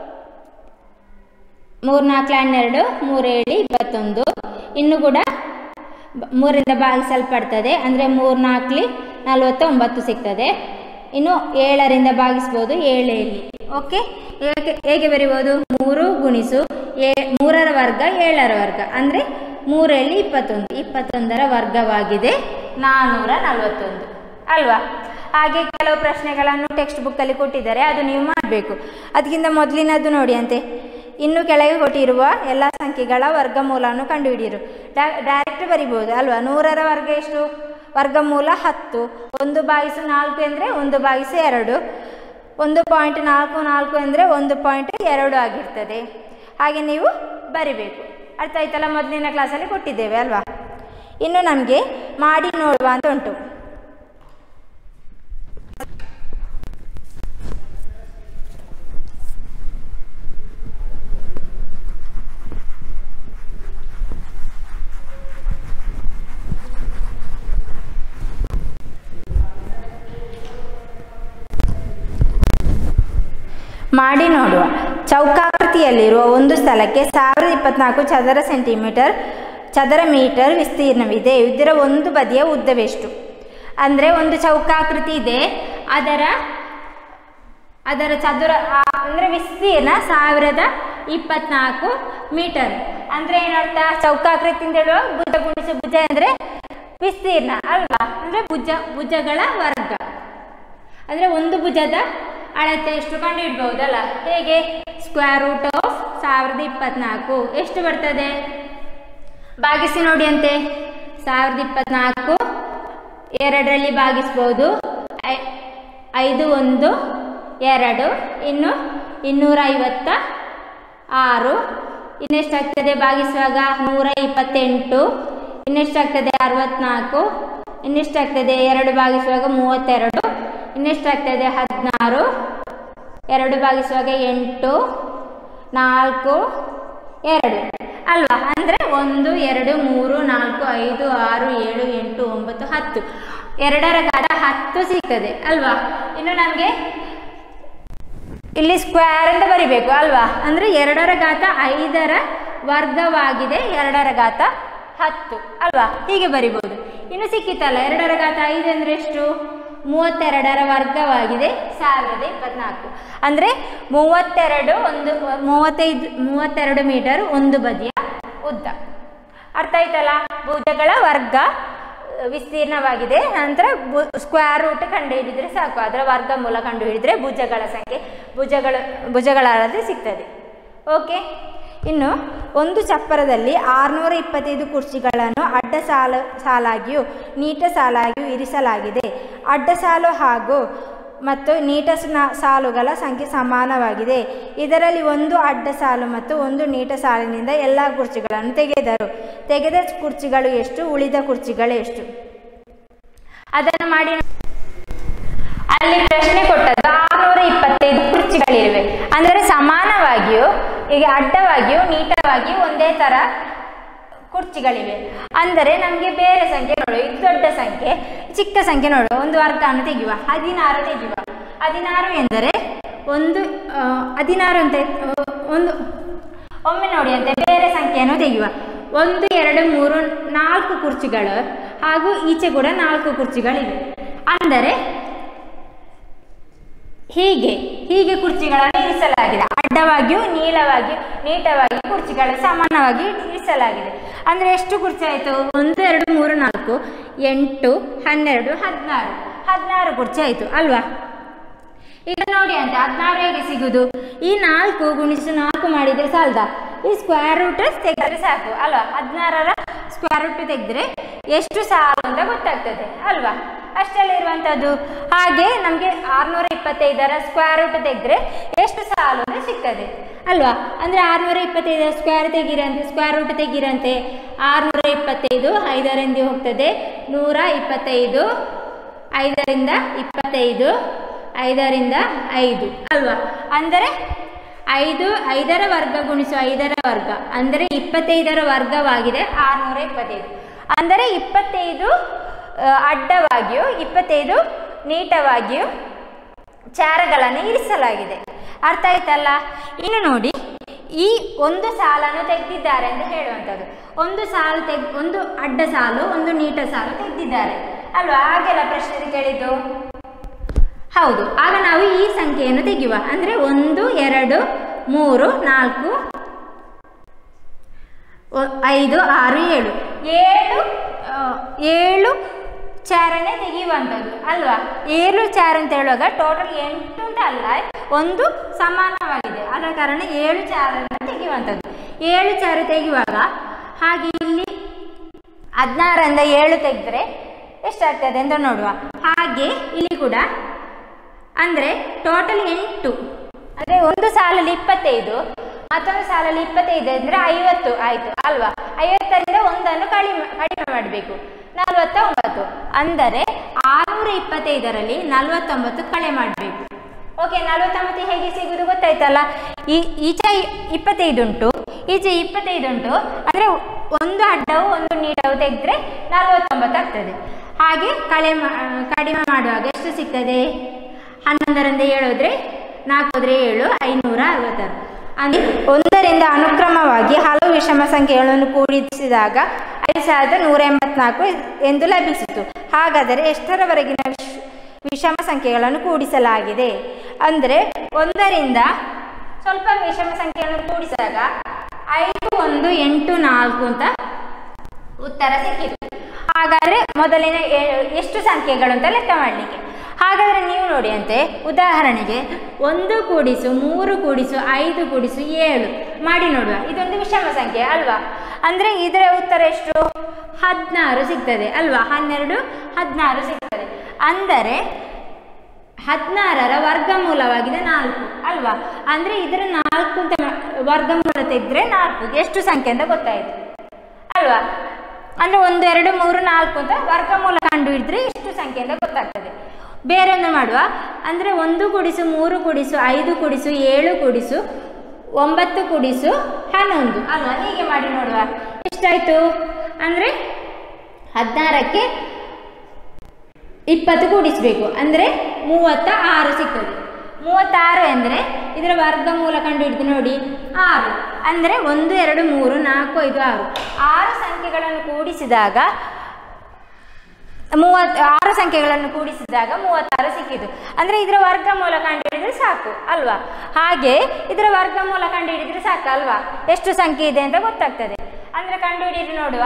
ಮೂರು ನಾಲ್ಕು ಹನ್ನೆರಡು ಮೂರೇಳಿ ಇಪ್ಪತ್ತೊಂದು ಇನ್ನು ಕೂಡ ಬ- ಮೂರರಿಂದ ಭಾಗಿಸಲ್ಪಡ್ತದೆ ಅಂದರೆ ಮೂರು ನಾಲ್ಕಲಿ ನಲವತ್ತೊಂಬತ್ತು ಸಿಗ್ತದೆ ಇನ್ನು ಏಳರಿಂದ ಭಾಗಿಸ್ಬೋದು ಏಳೇಳಿ ಓಕೆ ಹೇಗೆ ಹೇಗೆ ಬರಿಬೋದು ಮೂರು ಗುಣಿಸು ಏ ಮೂರರ ವರ್ಗ ಏಳರ ವರ್ಗ ಅಂದರೆ ಮೂರೇಳಿ ಇಪ್ಪತ್ತೊಂದು ಇಪ್ಪತ್ತೊಂದರ ವರ್ಗವಾಗಿದೆ ನಾನ್ನೂರ ನಲವತ್ತೊಂದು ಅಲ್ವಾ ಹಾಗೆ ಕೆಲವು ಪ್ರಶ್ನೆಗಳನ್ನು ಟೆಕ್ಸ್ಟ್ ಬುಕ್ಕಲ್ಲಿ ಕೊಟ್ಟಿದ್ದಾರೆ ಅದು ನೀವು ಮಾಡಬೇಕು ಅದಕ್ಕಿಂತ ಮೊದಲಿನದ್ದು ನೋಡಿ ಅಂತೆ ಇನ್ನು ಕೆಳಗೆ ಕೊಟ್ಟಿರುವ ಎಲ್ಲ ಸಂಖ್ಯೆಗಳ ವರ್ಗಮೂಲವನ್ನು ಕಂಡುಹಿಡಿಯಿರು ಡೈರೆಕ್ಟ್ ಬರಿಬೋದು ಅಲ್ವಾ ನೂರರ ವರ್ಗ ಎಷ್ಟು ವರ್ಗಮೂಲ ಹತ್ತು ಒಂದು ಬಾಗಿಸು ನಾಲ್ಕು ಅಂದರೆ ಒಂದು ಬಾಗಿಸು ಎರಡು ಒಂದು ಪಾಯಿಂಟ್ ನಾಲ್ಕು ನಾಲ್ಕು ಅಂದರೆ ಒಂದು ಪಾಯಿಂಟ್ ಎರಡು ಆಗಿರ್ತದೆ ಹಾಗೆ ನೀವು ಬರಿಬೇಕು ಅರ್ಥ ಆಯ್ತಲ್ಲ ಮೊದಲಿನ ಕ್ಲಾಸಲ್ಲಿ ಕೊಟ್ಟಿದ್ದೇವೆ ಅಲ್ವಾ ಇನ್ನು ನಮಗೆ ಮಾಡಿ ನೋಡುವ ಅಂತ ಉಂಟು ಮಾಡಿ ನೋಡುವ ಚೌಕಾಕೃತಿಯಲ್ಲಿರುವ ಒಂದು ಸ್ಥಳಕ್ಕೆ ಸಾವಿರದ ಇಪ್ಪತ್ನಾಲ್ಕು ಚದರ ಸೆಂಟಿಮೀಟರ್ ಚದರ ಮೀಟರ್ ವಿಸ್ತೀರ್ಣವಿದೆ ಇದರ ಒಂದು ಬದಿಯ ಉದ್ದವೆಷ್ಟು ಅಂದರೆ ಒಂದು ಚೌಕಾಕೃತಿ ಇದೆ ಅದರ ಅದರ ಚದುರ ಅಂದರೆ ವಿಸ್ತೀರ್ಣ ಸಾವಿರದ ಇಪ್ಪತ್ನಾಲ್ಕು ಮೀಟರ್ ಅಂದರೆ ಏನರ್ಥ ಚೌಕಾಕೃತಿಯಿಂದ ಹೇಳುವ ಭುಜ ಗುಣಿಸು ಭುಜ ಅಂದರೆ ವಿಸ್ತೀರ್ಣ ಅಲ್ವಾ ಅಂದರೆ ಭುಜ ಭುಜಗಳ ವರ್ಗ ಅಂದರೆ ಒಂದು ಭುಜದ ಅಳತೆ ಎಷ್ಟು ಕಂಡು ಹಿಡ್ಬಹುದಲ್ಲ ಹೇಗೆ ಸ್ಕ್ವೇರ್ ರೂಟ್ ಆಫ್ ಸಾವಿರದ ಇಪ್ಪತ್ನಾಲ್ಕು ಎಷ್ಟು ಬರ್ತದೆ ಭಾಗಿಸಿ ನೋಡಿ ಅಂತೆ ಸಾವಿರದ ಇಪ್ಪತ್ನಾಲ್ಕು ಎರಡರಲ್ಲಿ ಭಾಗಿಸ್ಬೋದು ಐ- ಐದು ಒಂದು ಎರಡು ಇನ್ನು ಇನ್ನೂರ ಐವತ್ತ ಆರು ಇನ್ನೆಷ್ಟಾಗ್ತದೆ ಭಾಗಿಸುವಾಗ ನೂರ ಇಪ್ಪತ್ತೆಂಟು ಇನ್ನೆಷ್ಟಾಗ್ತದೆ ಅರವತ್ನಾಲ್ಕು ಇನ್ನೆಷ್ಟಾಗ್ತದೆ ಎರಡು ಭಾಗಿಸುವಾಗ ಮೂವತ್ತೆರಡು ಇನ್ನೆಷ್ಟಾಗ್ತದೆ ಹದಿನಾರು ಎರಡು ಭಾಗಿಸುವಾಗ ಎಂಟು ನಾಲ್ಕು ಎರಡು ಅಲ್ವಾ ಅಂದರೆ ಒಂದು ಎರಡು ಮೂರು ನಾಲ್ಕು ಐದು ಆರು ಏಳು ಎಂಟು ಒಂಬತ್ತು ಹತ್ತು ಎರಡರ ಘಾತ ಹತ್ತು ಸಿಗ್ತದೆ ಅಲ್ವಾ ಇನ್ನು ನಮಗೆ ಇಲ್ಲಿ ಸ್ಕ್ವೇರ್ ಅಂತ ಬರಿಬೇಕು ಅಲ್ವಾ ಅಂದರೆ ಎರಡರ ಘಾತ ಐದರ ವರ್ಗವಾಗಿದೆ ಎರಡರ ಘಾತ ಹತ್ತು ಅಲ್ವಾ ಹೀಗೆ ಬರಿಬೋದು ಇನ್ನು ಸಿಕ್ಕಿತಲ್ಲ ಎರಡರ ಘಾತ ಐದು ಅಂದರೆ ಎಷ್ಟು ಮೂವತ್ತೆರಡರ ವರ್ಗವಾಗಿದೆ ಸಾವಿರದ ಇಪ್ಪತ್ನಾಲ್ಕು ಅಂದರೆ ಮೂವತ್ತೆರಡು ಒಂದು ಮೂವತ್ತೈದು ಮೂವತ್ತೆರಡು ಮೀಟರ್ ಒಂದು ಬದಿಯ ಉದ್ದ ಅರ್ಥ ಆಯ್ತಲ್ಲ ಭುಜಗಳ ವರ್ಗ ಅಹ್, ವಿಸ್ತೀರ್ಣವಾಗಿದೆ ನಂತರ ಬು ಸ್ಕ್ವೇರ್ ರೂಟ್ ಕಂಡುಹಿಡಿದ್ರೆ ಸಾಕು ಅದರ ವರ್ಗಮೂಲ ಕಂಡುಹಿಡಿದ್ರೆ ಭುಜಗಳ ಸಂಖ್ಯೆ ಭುಜಗಳ ಭುಜಗಳ ಅಳತೆ ಸಿಗ್ತದೆ ಓಕೆ ಇನ್ನು ಒಂದು ಚಪ್ಪರದಲ್ಲಿ ಆರುನೂರ ಇಪ್ಪತ್ತೈದು ಕುರ್ಚಿಗಳನ್ನು ಅಡ್ಡ ಸಾಲು ಸಾಲಾಗಿಯೂ ನೀಟ ಸಾಲಾಗಿಯೂ ಇರಿಸಲಾಗಿದೆ ಅಡ್ಡ ಸಾಲು ಹಾಗೂ ಮತ್ತು ನೀಟ ಸ್ನ- ಸಾಲುಗಳ ಸಂಖ್ಯೆ ಸಮಾನವಾಗಿದೆ ಇದರಲ್ಲಿ ಒಂದು ಅಡ್ಡ ಸಾಲು ಮತ್ತು ಒಂದು ನೀಟ ಸಾಲಿನಿಂದ ಎಲ್ಲ ಕುರ್ಚಿಗಳನ್ನು ತೆಗೆದರು ತೆಗೆದ ಕುರ್ಚಿಗಳು ಎಷ್ಟು ಉಳಿದ ಕುರ್ಚಿಗಳು ಎಷ್ಟು ಅದನ್ನು ಮಾಡಿ ಅಲ್ಲಿ ಪ್ರಶ್ನೆ ಕೊಟ್ಟದ್ದು ಆರುನೂರ ಇಪ್ಪತ್ತೈದು ಕುರ್ಚಿಗಳಿವೆ ಅಂದರೆ ಸಮಾನವಾಗಿಯೂ ಈಗ ಅಡ್ಡವಾಗಿಯೂ ನೀಟವಾಗಿಯೂ ಒಂದೇ ಥರ ಕುರ್ಚಿಗಳಿವೆ ಅಂದರೆ ನಮಗೆ ಬೇರೆ ಸಂಖ್ಯೆ ನೋಡು ಇದು ದೊಡ್ಡ ಸಂಖ್ಯೆ ಚಿಕ್ಕ ಸಂಖ್ಯೆ ನೋಡು ಒಂದು ವರ್ಗವನ್ನು ತೆಗೆಯುವ ಹದಿನಾರು ತೆಗೆಯುವ ಹದಿನಾರು ಎಂದರೆ ಒಂದು ಆ, ಹದಿನಾರು ಅಂತ ಆ, ಒಂದು ಒಮ್ಮೆ ನೋಡಿ ಅಂತೆ ಬೇರೆ ಸಂಖ್ಯೆಯನ್ನು ತೆಗೆಯುವ ಒಂದು ಎರಡು ಮೂರು ನಾಲ್ಕು ಕುರ್ಚಿಗಳು ಹಾಗೂ ಈಚೆ ಕೂಡ ನಾಲ್ಕು ಕುರ್ಚಿಗಳಿವೆ ಅಂದರೆ ಹೀಗೆ ಹೀಗೆ ಕುರ್ಚಿಗಳನ್ನು ಇರಿಸಲಾಗಿದೆ ಅಡ್ಡವಾಗಿಯೂ ನೀಳವಾಗಿಯೂ ನೀಟವಾಗಿಯೂ ಕುರ್ಚಿಗಳು ಸಮಾನವಾಗಿ ಇರಿಸಲಾಗಿದೆ ಅಂದರೆ ಎಷ್ಟು ಕುರ್ಚಿ ಆಯಿತು ಒಂದು ಎರಡು ಮೂರು ನಾಲ್ಕು ಎಂಟು ಹನ್ನೆರಡು ಹದಿನಾರು ಹದಿನಾರು ಕುರ್ಚಿ ಆಯಿತು ಅಲ್ವಾ ಈಗ ನೋಡಿ ಅಂತ ಹದಿನಾರು ಹೇಗೆ ಸಿಗುದು ಈ ನಾಲ್ಕು ಗುಣಿಸು ನಾಲ್ಕು ಮಾಡಿದರೆ ಸಾಲದ ಈ ಸ್ಕ್ವೇರ್ ರೂಟ್ ತೆಗೆದ್ರೆ ಸಾಕು ಅಲ್ವಾ ಹದಿನಾರರ ಸ್ಕ್ವೇರ್ ರೂಟ್ ತೆಗೆದ್ರೆ ಎಷ್ಟು ಸಾಲು ಅಂತ ಗೊತ್ತಾಗ್ತದೆ ಅಲ್ವಾ ಅಷ್ಟೆಲ್ಲ ಇರುವಂಥದ್ದು ಹಾಗೆ ನಮಗೆ ಆರುನೂರ ಇಪ್ಪತ್ತೈದರ ಸ್ಕ್ವೇರ್ ರೂಟ್ ತೆಗೆದ್ರೆ ಎಷ್ಟು ಸಾಲು ಅಂತ ಸಿಗ್ತದೆ ಅಲ್ವಾ ಅಂದರೆ ಆರುನೂರ ಇಪ್ಪತ್ತೈದರ ಸ್ಕ್ವೇರ್ ತೆಗಿರಂತೆ ಸ್ಕ್ವೇರ್ ರೂಟ್ ತೆಗಿರಂತೆ ಆರುನೂರ ಇಪ್ಪತ್ತೈದು ಐದರಿಂದ ಹೋಗ್ತದೆ ನೂರ ಇಪ್ಪತ್ತೈದು ಐದರಿಂದ ಇಪ್ಪತ್ತೈದು ಐದರಿಂದ ಐದು ಅಲ್ವಾ ಅಂದರೆ ಐದು ಐದರ ವರ್ಗ ಗುಣಿಸು ಐದರ ವರ್ಗ ಅಂದರೆ ಇಪ್ಪತ್ತೈದರ ವರ್ಗವಾಗಿದೆ ಆರುನೂರ ಇಪ್ಪತ್ತೈದು ಅಂದರೆ ಇಪ್ಪತ್ತೈದು ಆ, ಅಡ್ಡವಾಗಿಯೂ ಇಪ್ಪತ್ತೈದು ನೀಟವಾಗಿಯೂ ಚಾರಗಳನ್ನು ಇರಿಸಲಾಗಿದೆ ಅರ್ಥ ಆಯ್ತಲ್ಲ ಇನ್ನು ನೋಡಿ ಈ ಒಂದು ಸಾಲನ್ನು ತೆಗೆದಿದ್ದಾರೆ ಅಂತ ಹೇಳುವಂಥದ್ದು ಒಂದು ಸಾಲು ತೆಗ್ ಒಂದು ಅಡ್ಡ ಸಾಲು ಒಂದು ನೀಟ ಸಾಲು ತೆಗೆದಿದ್ದಾರೆ ಅಲ್ವಾ ಹಾಗೆಲ್ಲ ಪ್ರಶ್ನೆ ಕೇಳಿದ್ದು ಹೌದು ಆಗ ನಾವು ಈ ಸಂಖ್ಯೆಯನ್ನು ತೆಗೆಯುವ ಅಂದರೆ ಒಂದು ಎರಡು ಮೂರು ನಾಲ್ಕು ಒ- ಐದು ಆರು ಏಳು ಏಳು ಆ, ಏಳು ಚಾರನೆ ತೆಗೆಯುವಂಥದ್ದು ಅಲ್ವಾ ಏಳು ಚಾರ ಅಂತ ಹೇಳುವಾಗ ಟೋಟಲ್ ಎಂಟು ಅಂತ ಅಲ್ಲ ಒಂದು ಸಮಾನವಾಗಿದೆ ಆದ ಕಾರಣ ಏಳು ಚಾರನ್ನು ತೆಗೆಯುವಂಥದ್ದು ಏಳು ಚಾರ ತೆಗೆಯುವಾಗ ಹಾಗೆ ಇಲ್ಲಿ ಹದಿನಾರರಿಂದ ಏಳು ತೆಗೆದ್ರೆ ಎಷ್ಟಾಗ್ತದೆ ಅಂತ ನೋಡುವ ಹಾಗೆ ಇಲ್ಲಿ ಕೂಡ ಅಂದರೆ ಟೋಟಲ್ ಎಂಟು ಅಂದರೆ ಒಂದು ಸಾಲಲ್ಲಿ ಇಪ್ಪತ್ತೈದು ಮತ್ತೊಂದು ಸಾಲಲ್ಲಿ ಇಪ್ಪತ್ತೈದು ಅಂದರೆ ಐವತ್ತು ಆಯಿತು ಅಲ್ವಾ ಐವತ್ತರಿಂದ ಒಂದನ್ನು ಕಡಿಮೆ ಕಡಿಮೆ ಮಾಡಬೇಕು ನಲವತ್ತ ಒಂಬತ್ತು ಅಂದರೆ ಆರುನೂರ ಇಪ್ಪತ್ತೈದರಲ್ಲಿ ನಲವತ್ತೊಂಬತ್ತು ಕಳೆ ಮಾಡಬೇಕು ಓಕೆ ನಲವತ್ತೊಂಬತ್ತು ಹೇಗೆ ಸಿಗುವುದು ಗೊತ್ತಾಯ್ತಲ್ಲ ಈ ಈಚೆ ಇಪ್ಪತ್ತೈದು ಉಂಟು ಈಚೆ ಇಪ್ಪತ್ತೈದು ಉಂಟು ಅಂದರೆ ಒಂದು ಅಡ್ಡವು ಒಂದು ನೀಟವು ತೆಗೆದ್ರೆ ನಲವತ್ತೊಂಬತ್ತು ಆಗ್ತದೆ ಹಾಗೆ ಕಳೆ ಮಾ ಕಡಿಮೆ ಮಾಡುವಾಗ ಎಷ್ಟು ಸಿಗ್ತದೆ ಹನ್ನೊಂದರಿಂದ ಏಳು ಹೋದ್ರೆ ನಾಲ್ಕು ಹೋದರೆ ಏಳು ಐನೂರ ಅರವತ್ತಾರು ಅಂದರೆ ಒಂದರಿಂದ ಅನುಕ್ರಮವಾಗಿ ಹಲವು ವಿಷಮ ಸಂಖ್ಯೆಗಳನ್ನು ಕೂಡಿಸಿದಾಗ ಐದು ಸಾವಿರದ ನೂರ ಎಂಬತ್ನಾಲ್ಕು ಎಂದು ಲಭಿಸಿತು ಹಾಗಾದರೆ ಎಷ್ಟರವರೆಗಿನ ವಿಶ್ ವಿಷಮ ಸಂಖ್ಯೆಗಳನ್ನು ಕೂಡಿಸಲಾಗಿದೆ ಅಂದರೆ ಒಂದರಿಂದ ಸ್ವಲ್ಪ ವಿಷಮ ಸಂಖ್ಯೆಗಳನ್ನು ಕೂಡಿಸಿದಾಗ ಐದು ಒಂದು ಎಂಟು ನಾಲ್ಕು ಅಂತ ಉತ್ತರ ಸಿಕ್ಕಿತು ಹಾಗಾದರೆ ಮೊದಲಿನ ಏ- ಎಷ್ಟು ಸಂಖ್ಯೆಗಳು ಅಂತ ಲೆಕ್ಕ ಮಾಡಲಿಕ್ಕೆ ಹಾಗಾದರೆ ನೀವು ನೋಡಿ ಅಂತೆ ಉದಾಹರಣೆಗೆ ಒಂದು ಕೂಡಿಸು ಮೂರು ಕೂಡಿಸು ಐದು ಕೂಡಿಸು ಏಳು ಮಾಡಿ ನೋಡುವ ಇದೊಂದು ವಿಷಮ ಸಂಖ್ಯೆ ಅಲ್ವಾ ಅಂದರೆ ಇದರ ಉತ್ತರ ಎಷ್ಟು ಹದಿನಾರು ಸಿಗ್ತದೆ ಅಲ್ವಾ ಹನ್ನೆರಡು ಹದಿನಾರು ಸಿಗ್ತದೆ ಅಂದರೆ ಹದಿನಾರರ ವರ್ಗಮೂಲವಾಗಿದೆ ನಾಲ್ಕು ಅಲ್ವಾ ಅಂದರೆ ಇದರ ನಾಲ್ಕು ಅಂತ ಮಾ- ವರ್ಗಮೂಲ ತೆಗೆದ್ರೆ ನಾಲ್ಕು ಎಷ್ಟು ಸಂಖ್ಯೆ ಅಂತ ಗೊತ್ತಾಯಿತು ಅಲ್ವಾ ಅಂದರೆ ಒಂದು ಎರಡು ಮೂರು ನಾಲ್ಕು ಅಂತ ವರ್ಗಮೂಲ ಕಂಡು ಹಿಡಿದ್ರೆ ಎಷ್ಟು ಸಂಖ್ಯೆ ಅಂತ ಗೊತ್ತಾಗ್ತದೆ ಬೇರೊಂದು ಮಾಡುವ ಅಂದರೆ ಒಂದು ಕುಡಿಸು ಮೂರು ಕುಡಿಸು ಐದು ಕುಡಿಸು ಏಳು ಕುಡಿಸು ಒಂಬತ್ತು ಕುಡಿಸು ಹನ್ನೊಂದು ಅಲ್ವಾ ಹೀಗೆ ಮಾಡಿ ನೋಡುವ ಎಷ್ಟಾಯಿತು ಅಂದರೆ ಹದಿನಾರಕ್ಕೆ ಇಪ್ಪತ್ತು ಕೂಡಿಸಬೇಕು ಅಂದರೆ ಮೂವತ್ತ ಆರು ಸಿಗ್ತದೆ ಮೂವತ್ತಾರು ಅಂದರೆ ಇದರ ವರ್ಗಮೂಲ ಕಂಡು ಹಿಡಿದು ನೋಡಿ ಆರು ಅಂದರೆ ಒಂದು ಎರಡು ಮೂರು ನಾಲ್ಕು ಐದು ಆರು ಆರು ಸಂಖ್ಯೆಗಳನ್ನು ಕೂಡಿಸಿದಾಗ ಮೂವತ್ತು ಆರು ಸಂಖ್ಯೆಗಳನ್ನು ಕೂಡಿಸಿದಾಗ ಮೂವತ್ತಾರು ಸಿಕ್ಕಿತು ಅಂದರೆ ಇದರ ವರ್ಗಮೂಲ ಕಂಡು ಹಿಡಿದ್ರೆ ಸಾಕು ಅಲ್ವಾ ಹಾಗೆ ಇದರ ವರ್ಗಮೂಲ ಕಂಡು ಹಿಡಿದ್ರೆ ಸಾಕು ಅಲ್ವಾ ಎಷ್ಟು ಸಂಖ್ಯೆ ಇದೆ ಅಂತ ಗೊತ್ತಾಗ್ತದೆ ಅಂದರೆ ಕಂಡು ಹಿಡಿದು ನೋಡುವ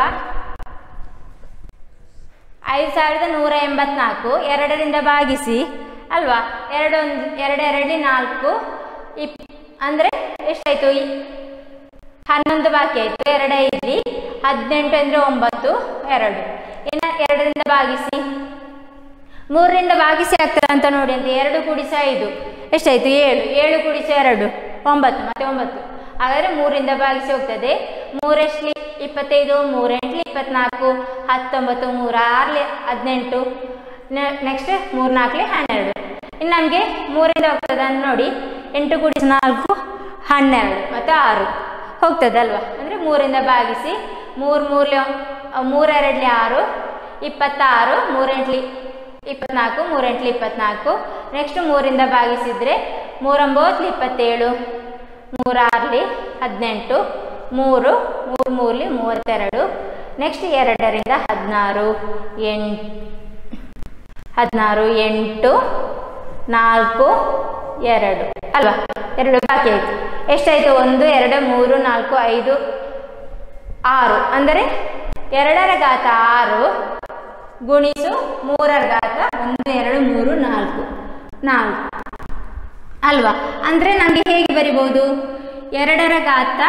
ಐದು ಸಾವಿರದ ನೂರ ಎಂಬತ್ನಾಲ್ಕು ಎರಡರಿಂದ ಭಾಗಿಸಿ ಅಲ್ವಾ ಎರಡೊಂದು ಎರಡೆರಡಲಿ ನಾಲ್ಕು ಇಪ್ ಅಂದರೆ ಎಷ್ಟಾಯಿತು ಹನ್ನೊಂದು ಬಾಕಿ ಆಯಿತು ಎರಡೈದಲಿ ಹದಿನೆಂಟು ಅಂದರೆ ಒಂಬತ್ತು ಎರಡು ಇನ್ನು ಎರಡರಿಂದ ಭಾಗಿಸಿ ಮೂರರಿಂದ ಭಾಗಿಸಿ ಆಗ್ತದೆ ಅಂತ ನೋಡಿ ಅಂತ ಎರಡು ಕೂಡಿಸಿ ಐದು ಎಷ್ಟಾಯಿತು ಏಳು ಏಳು ಕೂಡಿಸಿ ಎರಡು ಒಂಬತ್ತು ಮತ್ತೆ ಒಂಬತ್ತು ಹಾಗಾದರೆ ಮೂರಿಂದ ಭಾಗಿಸಿ ಹೋಗ್ತದೆ ಮೂರೆಷ್ಟಲಿ ಇಪ್ಪತ್ತೈದು ಮೂರೆಂಟ್ಲಿ ಇಪ್ಪತ್ನಾಲ್ಕು ಹತ್ತೊಂಬತ್ತು ಮೂರ ಆರ್ಲಿ ಹದಿನೆಂಟು ನೆಕ್ಸ್ಟ್ ಮೂರ್ನಾಲ್ಕಲಿ ಹನ್ನೆರಡು ಇನ್ನು ನಮಗೆ ಮೂರಿಂದ ಹೋಗ್ತದೆ ಅಂತ ನೋಡಿ ಎಂಟು ಕೂಡಿಸಿ ನಾಲ್ಕು ಹನ್ನೆರಡು ಮತ್ತು ಆರು ಹೋಗ್ತದಲ್ವಾ ಅಂದರೆ ಮೂರಿಂದ ಭಾಗಿಸಿ ಮೂರು ಮೂರ್ಲಿ ಮೂರೆರಡ್ಲಿ ಆರು ಇಪ್ಪತ್ತಾರು ಮೂರೆಂಟ್ಲಿ ಇಪ್ಪತ್ನಾಲ್ಕು ಮೂರೆಂಟ್ಲಿ ಇಪ್ಪತ್ನಾಲ್ಕು ನೆಕ್ಸ್ಟ್ ಮೂರಿಂದ ಭಾಗಿಸಿದರೆ ಮೂರೊಂಬತ್ತಲಿ ಇಪ್ಪತ್ತೇಳು ಮೂರಾರ್ಲಿ ಹದಿನೆಂಟು ಮೂರು ಮೂರು ಮೂರ್ಲಿ ಮೂವತ್ತೆರಡು ನೆಕ್ಸ್ಟ್ ಎರಡರಿಂದ ಹದಿನಾರು ಎಂಟು ಹದಿನಾರು ಎಂಟು ನಾಲ್ಕು ಎರಡು ಅಲ್ವಾ ಎರಡು ಬಾಕಿ ಆಯಿತು ಎಷ್ಟಾಯಿತು ಒಂದು ಎರಡು ಮೂರು ನಾಲ್ಕು ಐದು ಆರು ಅಂದರೆ ಎರಡರ ಘಾತ ಆರು ಗುಣಿಸು ಮೂರರ ಘಾತ ಒಂದು ಎರಡು ಮೂರು ನಾಲ್ಕು ನಾಲ್ಕು ಅಲ್ವಾ ಅಂದರೆ ನನಗೆ ಹೇಗೆ ಬರಿಬೋದು ಎರಡರ ಘಾತ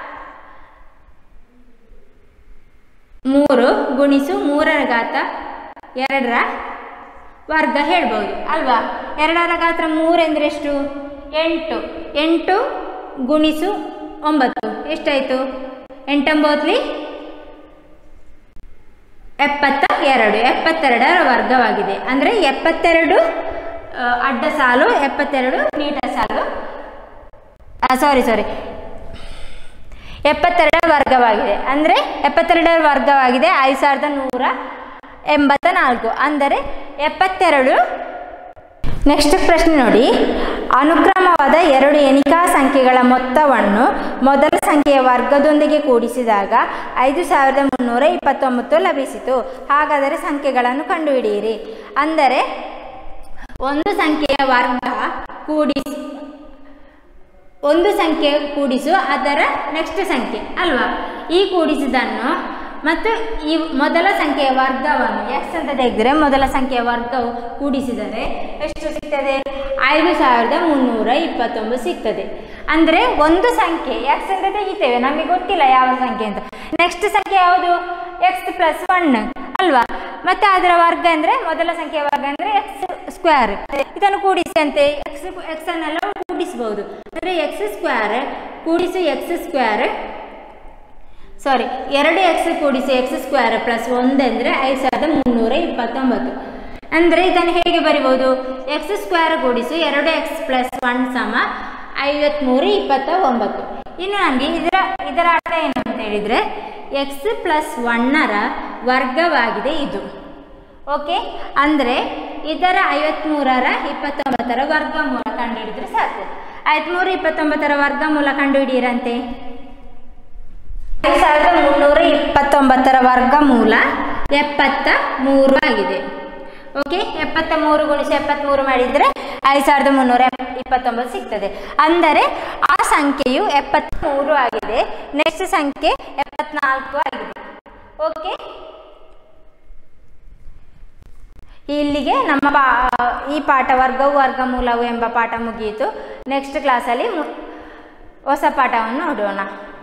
ಮೂರು ಗುಣಿಸು ಮೂರರ ಘಾತ ಎರಡರ ವರ್ಗ ಹೇಳ್ಬೋದು ಅಲ್ವಾ ಎರಡರ ಗಾತ್ರ ಮೂರು ಅಂದರೆ ಎಷ್ಟು ಎಂಟು ಎಂಟು ಗುಣಿಸು ಒಂಬತ್ತು ಎಷ್ಟಾಯಿತು ಎಂಟೊಂಬತ್ತಲಿ ಎಪ್ಪತ್ತ ಎರಡು ಎಪ್ಪತ್ತೆರಡರ ವರ್ಗವಾಗಿದೆ ಅಂದರೆ ಎಪ್ಪತ್ತೆರಡು ಆ, ಅಡ್ಡ ಸಾಲು ಎಪ್ಪತ್ತೆರಡು ನೀಟ ಸಾಲು ಸಾರಿ ಸಾರಿ ಎಪ್ಪತ್ತೆರಡರ ವರ್ಗವಾಗಿದೆ ಅಂದರೆ ಎಪ್ಪತ್ತೆರಡರ ವರ್ಗವಾಗಿದೆ ಐದು ಸಾವಿರದ ನೂರ ಎಂಬತ್ತ ನಾಲ್ಕು ಅಂದರೆ ಎಪ್ಪತ್ತೆರಡು ನೆಕ್ಸ್ಟ್ ಪ್ರಶ್ನೆ ನೋಡಿ ಅನುಕ್ರಮವಾದ ಎರಡು ಎಣಿಕಾ ಸಂಖ್ಯೆಗಳ ಮೊತ್ತವನ್ನು ಮೊದಲ ಸಂಖ್ಯೆಯ ವರ್ಗದೊಂದಿಗೆ ಕೂಡಿಸಿದಾಗ ಐದು ಸಾವಿರದ ಮುನ್ನೂರ ಇಪ್ಪತ್ತೊಂಬತ್ತು ಲಭಿಸಿತು ಹಾಗಾದರೆ ಸಂಖ್ಯೆಗಳನ್ನು ಕಂಡುಹಿಡಿಯಿರಿ ಅಂದರೆ ಒಂದು ಸಂಖ್ಯೆಯ ವರ್ಗ ಕೂಡಿಸಿ ಒಂದು ಸಂಖ್ಯೆ ಕೂಡಿಸು ಅದರ ನೆಕ್ಸ್ಟ್ ಸಂಖ್ಯೆ ಅಲ್ವಾ ಈ ಕೂಡಿಸಿದನ್ನು ಮತ್ತು ಈ ಮೊದಲ ಸಂಖ್ಯೆಯ ವರ್ಗವನ್ನು ಎಕ್ಸ್ ಅಂತ ತೆಗೆದರೆ ಮೊದಲ ಸಂಖ್ಯೆಯ ವರ್ಗವು ಕೂಡಿಸಿದರೆ ಎಷ್ಟು ಸಿಗ್ತದೆ ಐದು ಸಾವಿರದ ಮುನ್ನೂರ ಇಪ್ಪತ್ತೊಂಬತ್ತು ಸಿಗ್ತದೆ ಅಂದರೆ ಒಂದು ಸಂಖ್ಯೆ ಎಕ್ಸ್ ಅಂತ ತೆಗಿತೇವೆ ನಮಗೆ ಗೊತ್ತಿಲ್ಲ ಯಾವ ಸಂಖ್ಯೆ ಅಂತ ನೆಕ್ಸ್ಟ್ ಸಂಖ್ಯೆ ಯಾವುದು ಎಕ್ಸ್ ಪ್ಲಸ್ ಒನ್ ಅಲ್ವಾ ಮತ್ತೆ ಅದರ ವರ್ಗ ಅಂದರೆ ಮೊದಲ ಸಂಖ್ಯೆಯ ವರ್ಗ ಅಂದರೆ ಎಕ್ಸ್ ಸ್ಕ್ವೇರ್ ಇದನ್ನು ಕೂಡಿಸಿ ಅಂತೆ ಎಕ್ಸ್ ಎಕ್ಸ್ ಅನ್ನೆಲ್ಲ ಕೂಡಿಸಬಹುದು ಅಂದರೆ ಎಕ್ಸ್ ಸ್ಕ್ವೇರ್ ಕೂಡಿಸು ಎಕ್ಸ್ ಸ್ಕ್ವೇರ್ ಸಾರಿ ಎರಡು ಎಕ್ಸ್ ಕೂಡಿಸಿ ಎಕ್ಸ್ ಸ್ಕ್ವೇರ್ ಪ್ಲಸ್ ಒಂದು ಅಂದರೆ ಐದು ಸಾವಿರದ ಮುನ್ನೂರ ಇಪ್ಪತ್ತೊಂಬತ್ತು ಅಂದರೆ ಇದನ್ನು ಹೇಗೆ ಬರಿಬೋದು ಎಕ್ಸ್ ಸ್ಕ್ವೇರ್ ಕೂಡಿಸು ಎರಡು ಎಕ್ಸ್ ಪ್ಲಸ್ ಒನ್ ಸಮ ಐವತ್ತ್ಮೂರು ಇಪ್ಪತ್ತ ಒಂಬತ್ತು ಇನ್ನು ನಮಗೆ ಇದರ ಇದರ ಅರ್ಥ ಏನು ಅಂತ ಹೇಳಿದರೆ ಎಕ್ಸ್ ಪ್ಲಸ್ ಒನ್ನರ ವರ್ಗವಾಗಿದೆ ಇದು ಓಕೆ ಅಂದರೆ ಇದರ ಐವತ್ತ್ಮೂರರ ಇಪ್ಪತ್ತೊಂಬತ್ತರ ವರ್ಗಮೂಲ ಕಂಡುಹಿಡಿದ್ರೆ ಸಾಕು ಆಯ್ತು ನೂರ ಇಪ್ಪತ್ತೊಂಬತ್ತರ ವರ್ಗಮೂಲ ಕಂಡುಹಿಡಿಯಿರಂತೆ ಐದು ಸಾವಿರದ ಮುನ್ನೂರ ಇಪ್ಪತ್ತೊಂಬತ್ತರ ವರ್ಗಮೂಲ ಎಪ್ಪತ್ತ ಮೂರು ಆಗಿದೆ ಓಕೆ ಎಪ್ಪತ್ತ ಮೂರು ಗುಣಿಸಿ ಎಪ್ಪತ್ತ್ಮೂರು ಮಾಡಿದರೆ ಐದು ಸಾವಿರದ ಮುನ್ನೂರ ಎಪ್- ಇಪ್ಪತ್ತೊಂಬತ್ತು ಸಿಗ್ತದೆ ಅಂದರೆ ಆ ಸಂಖ್ಯೆಯು ಎಪ್ಪತ್ತ್ಮೂರು ಆಗಿದೆ ನೆಕ್ಸ್ಟ್ ಸಂಖ್ಯೆ ಎಪ್ಪತ್ನಾಲ್ಕು ಆಗಿದೆ ಓಕೆ ಇಲ್ಲಿಗೆ ನಮ್ಮ ಪಾ ಈ ಪಾಠ ವರ್ಗವು ವರ್ಗಮೂಲವು ಎಂಬ ಪಾಠ ಮುಗಿಯಿತು ನೆಕ್ಸ್ಟ್ ಕ್ಲಾಸಲ್ಲಿ ಮು ಹೊಸ ಪಾಠವನ್ನು ನೋಡೋಣ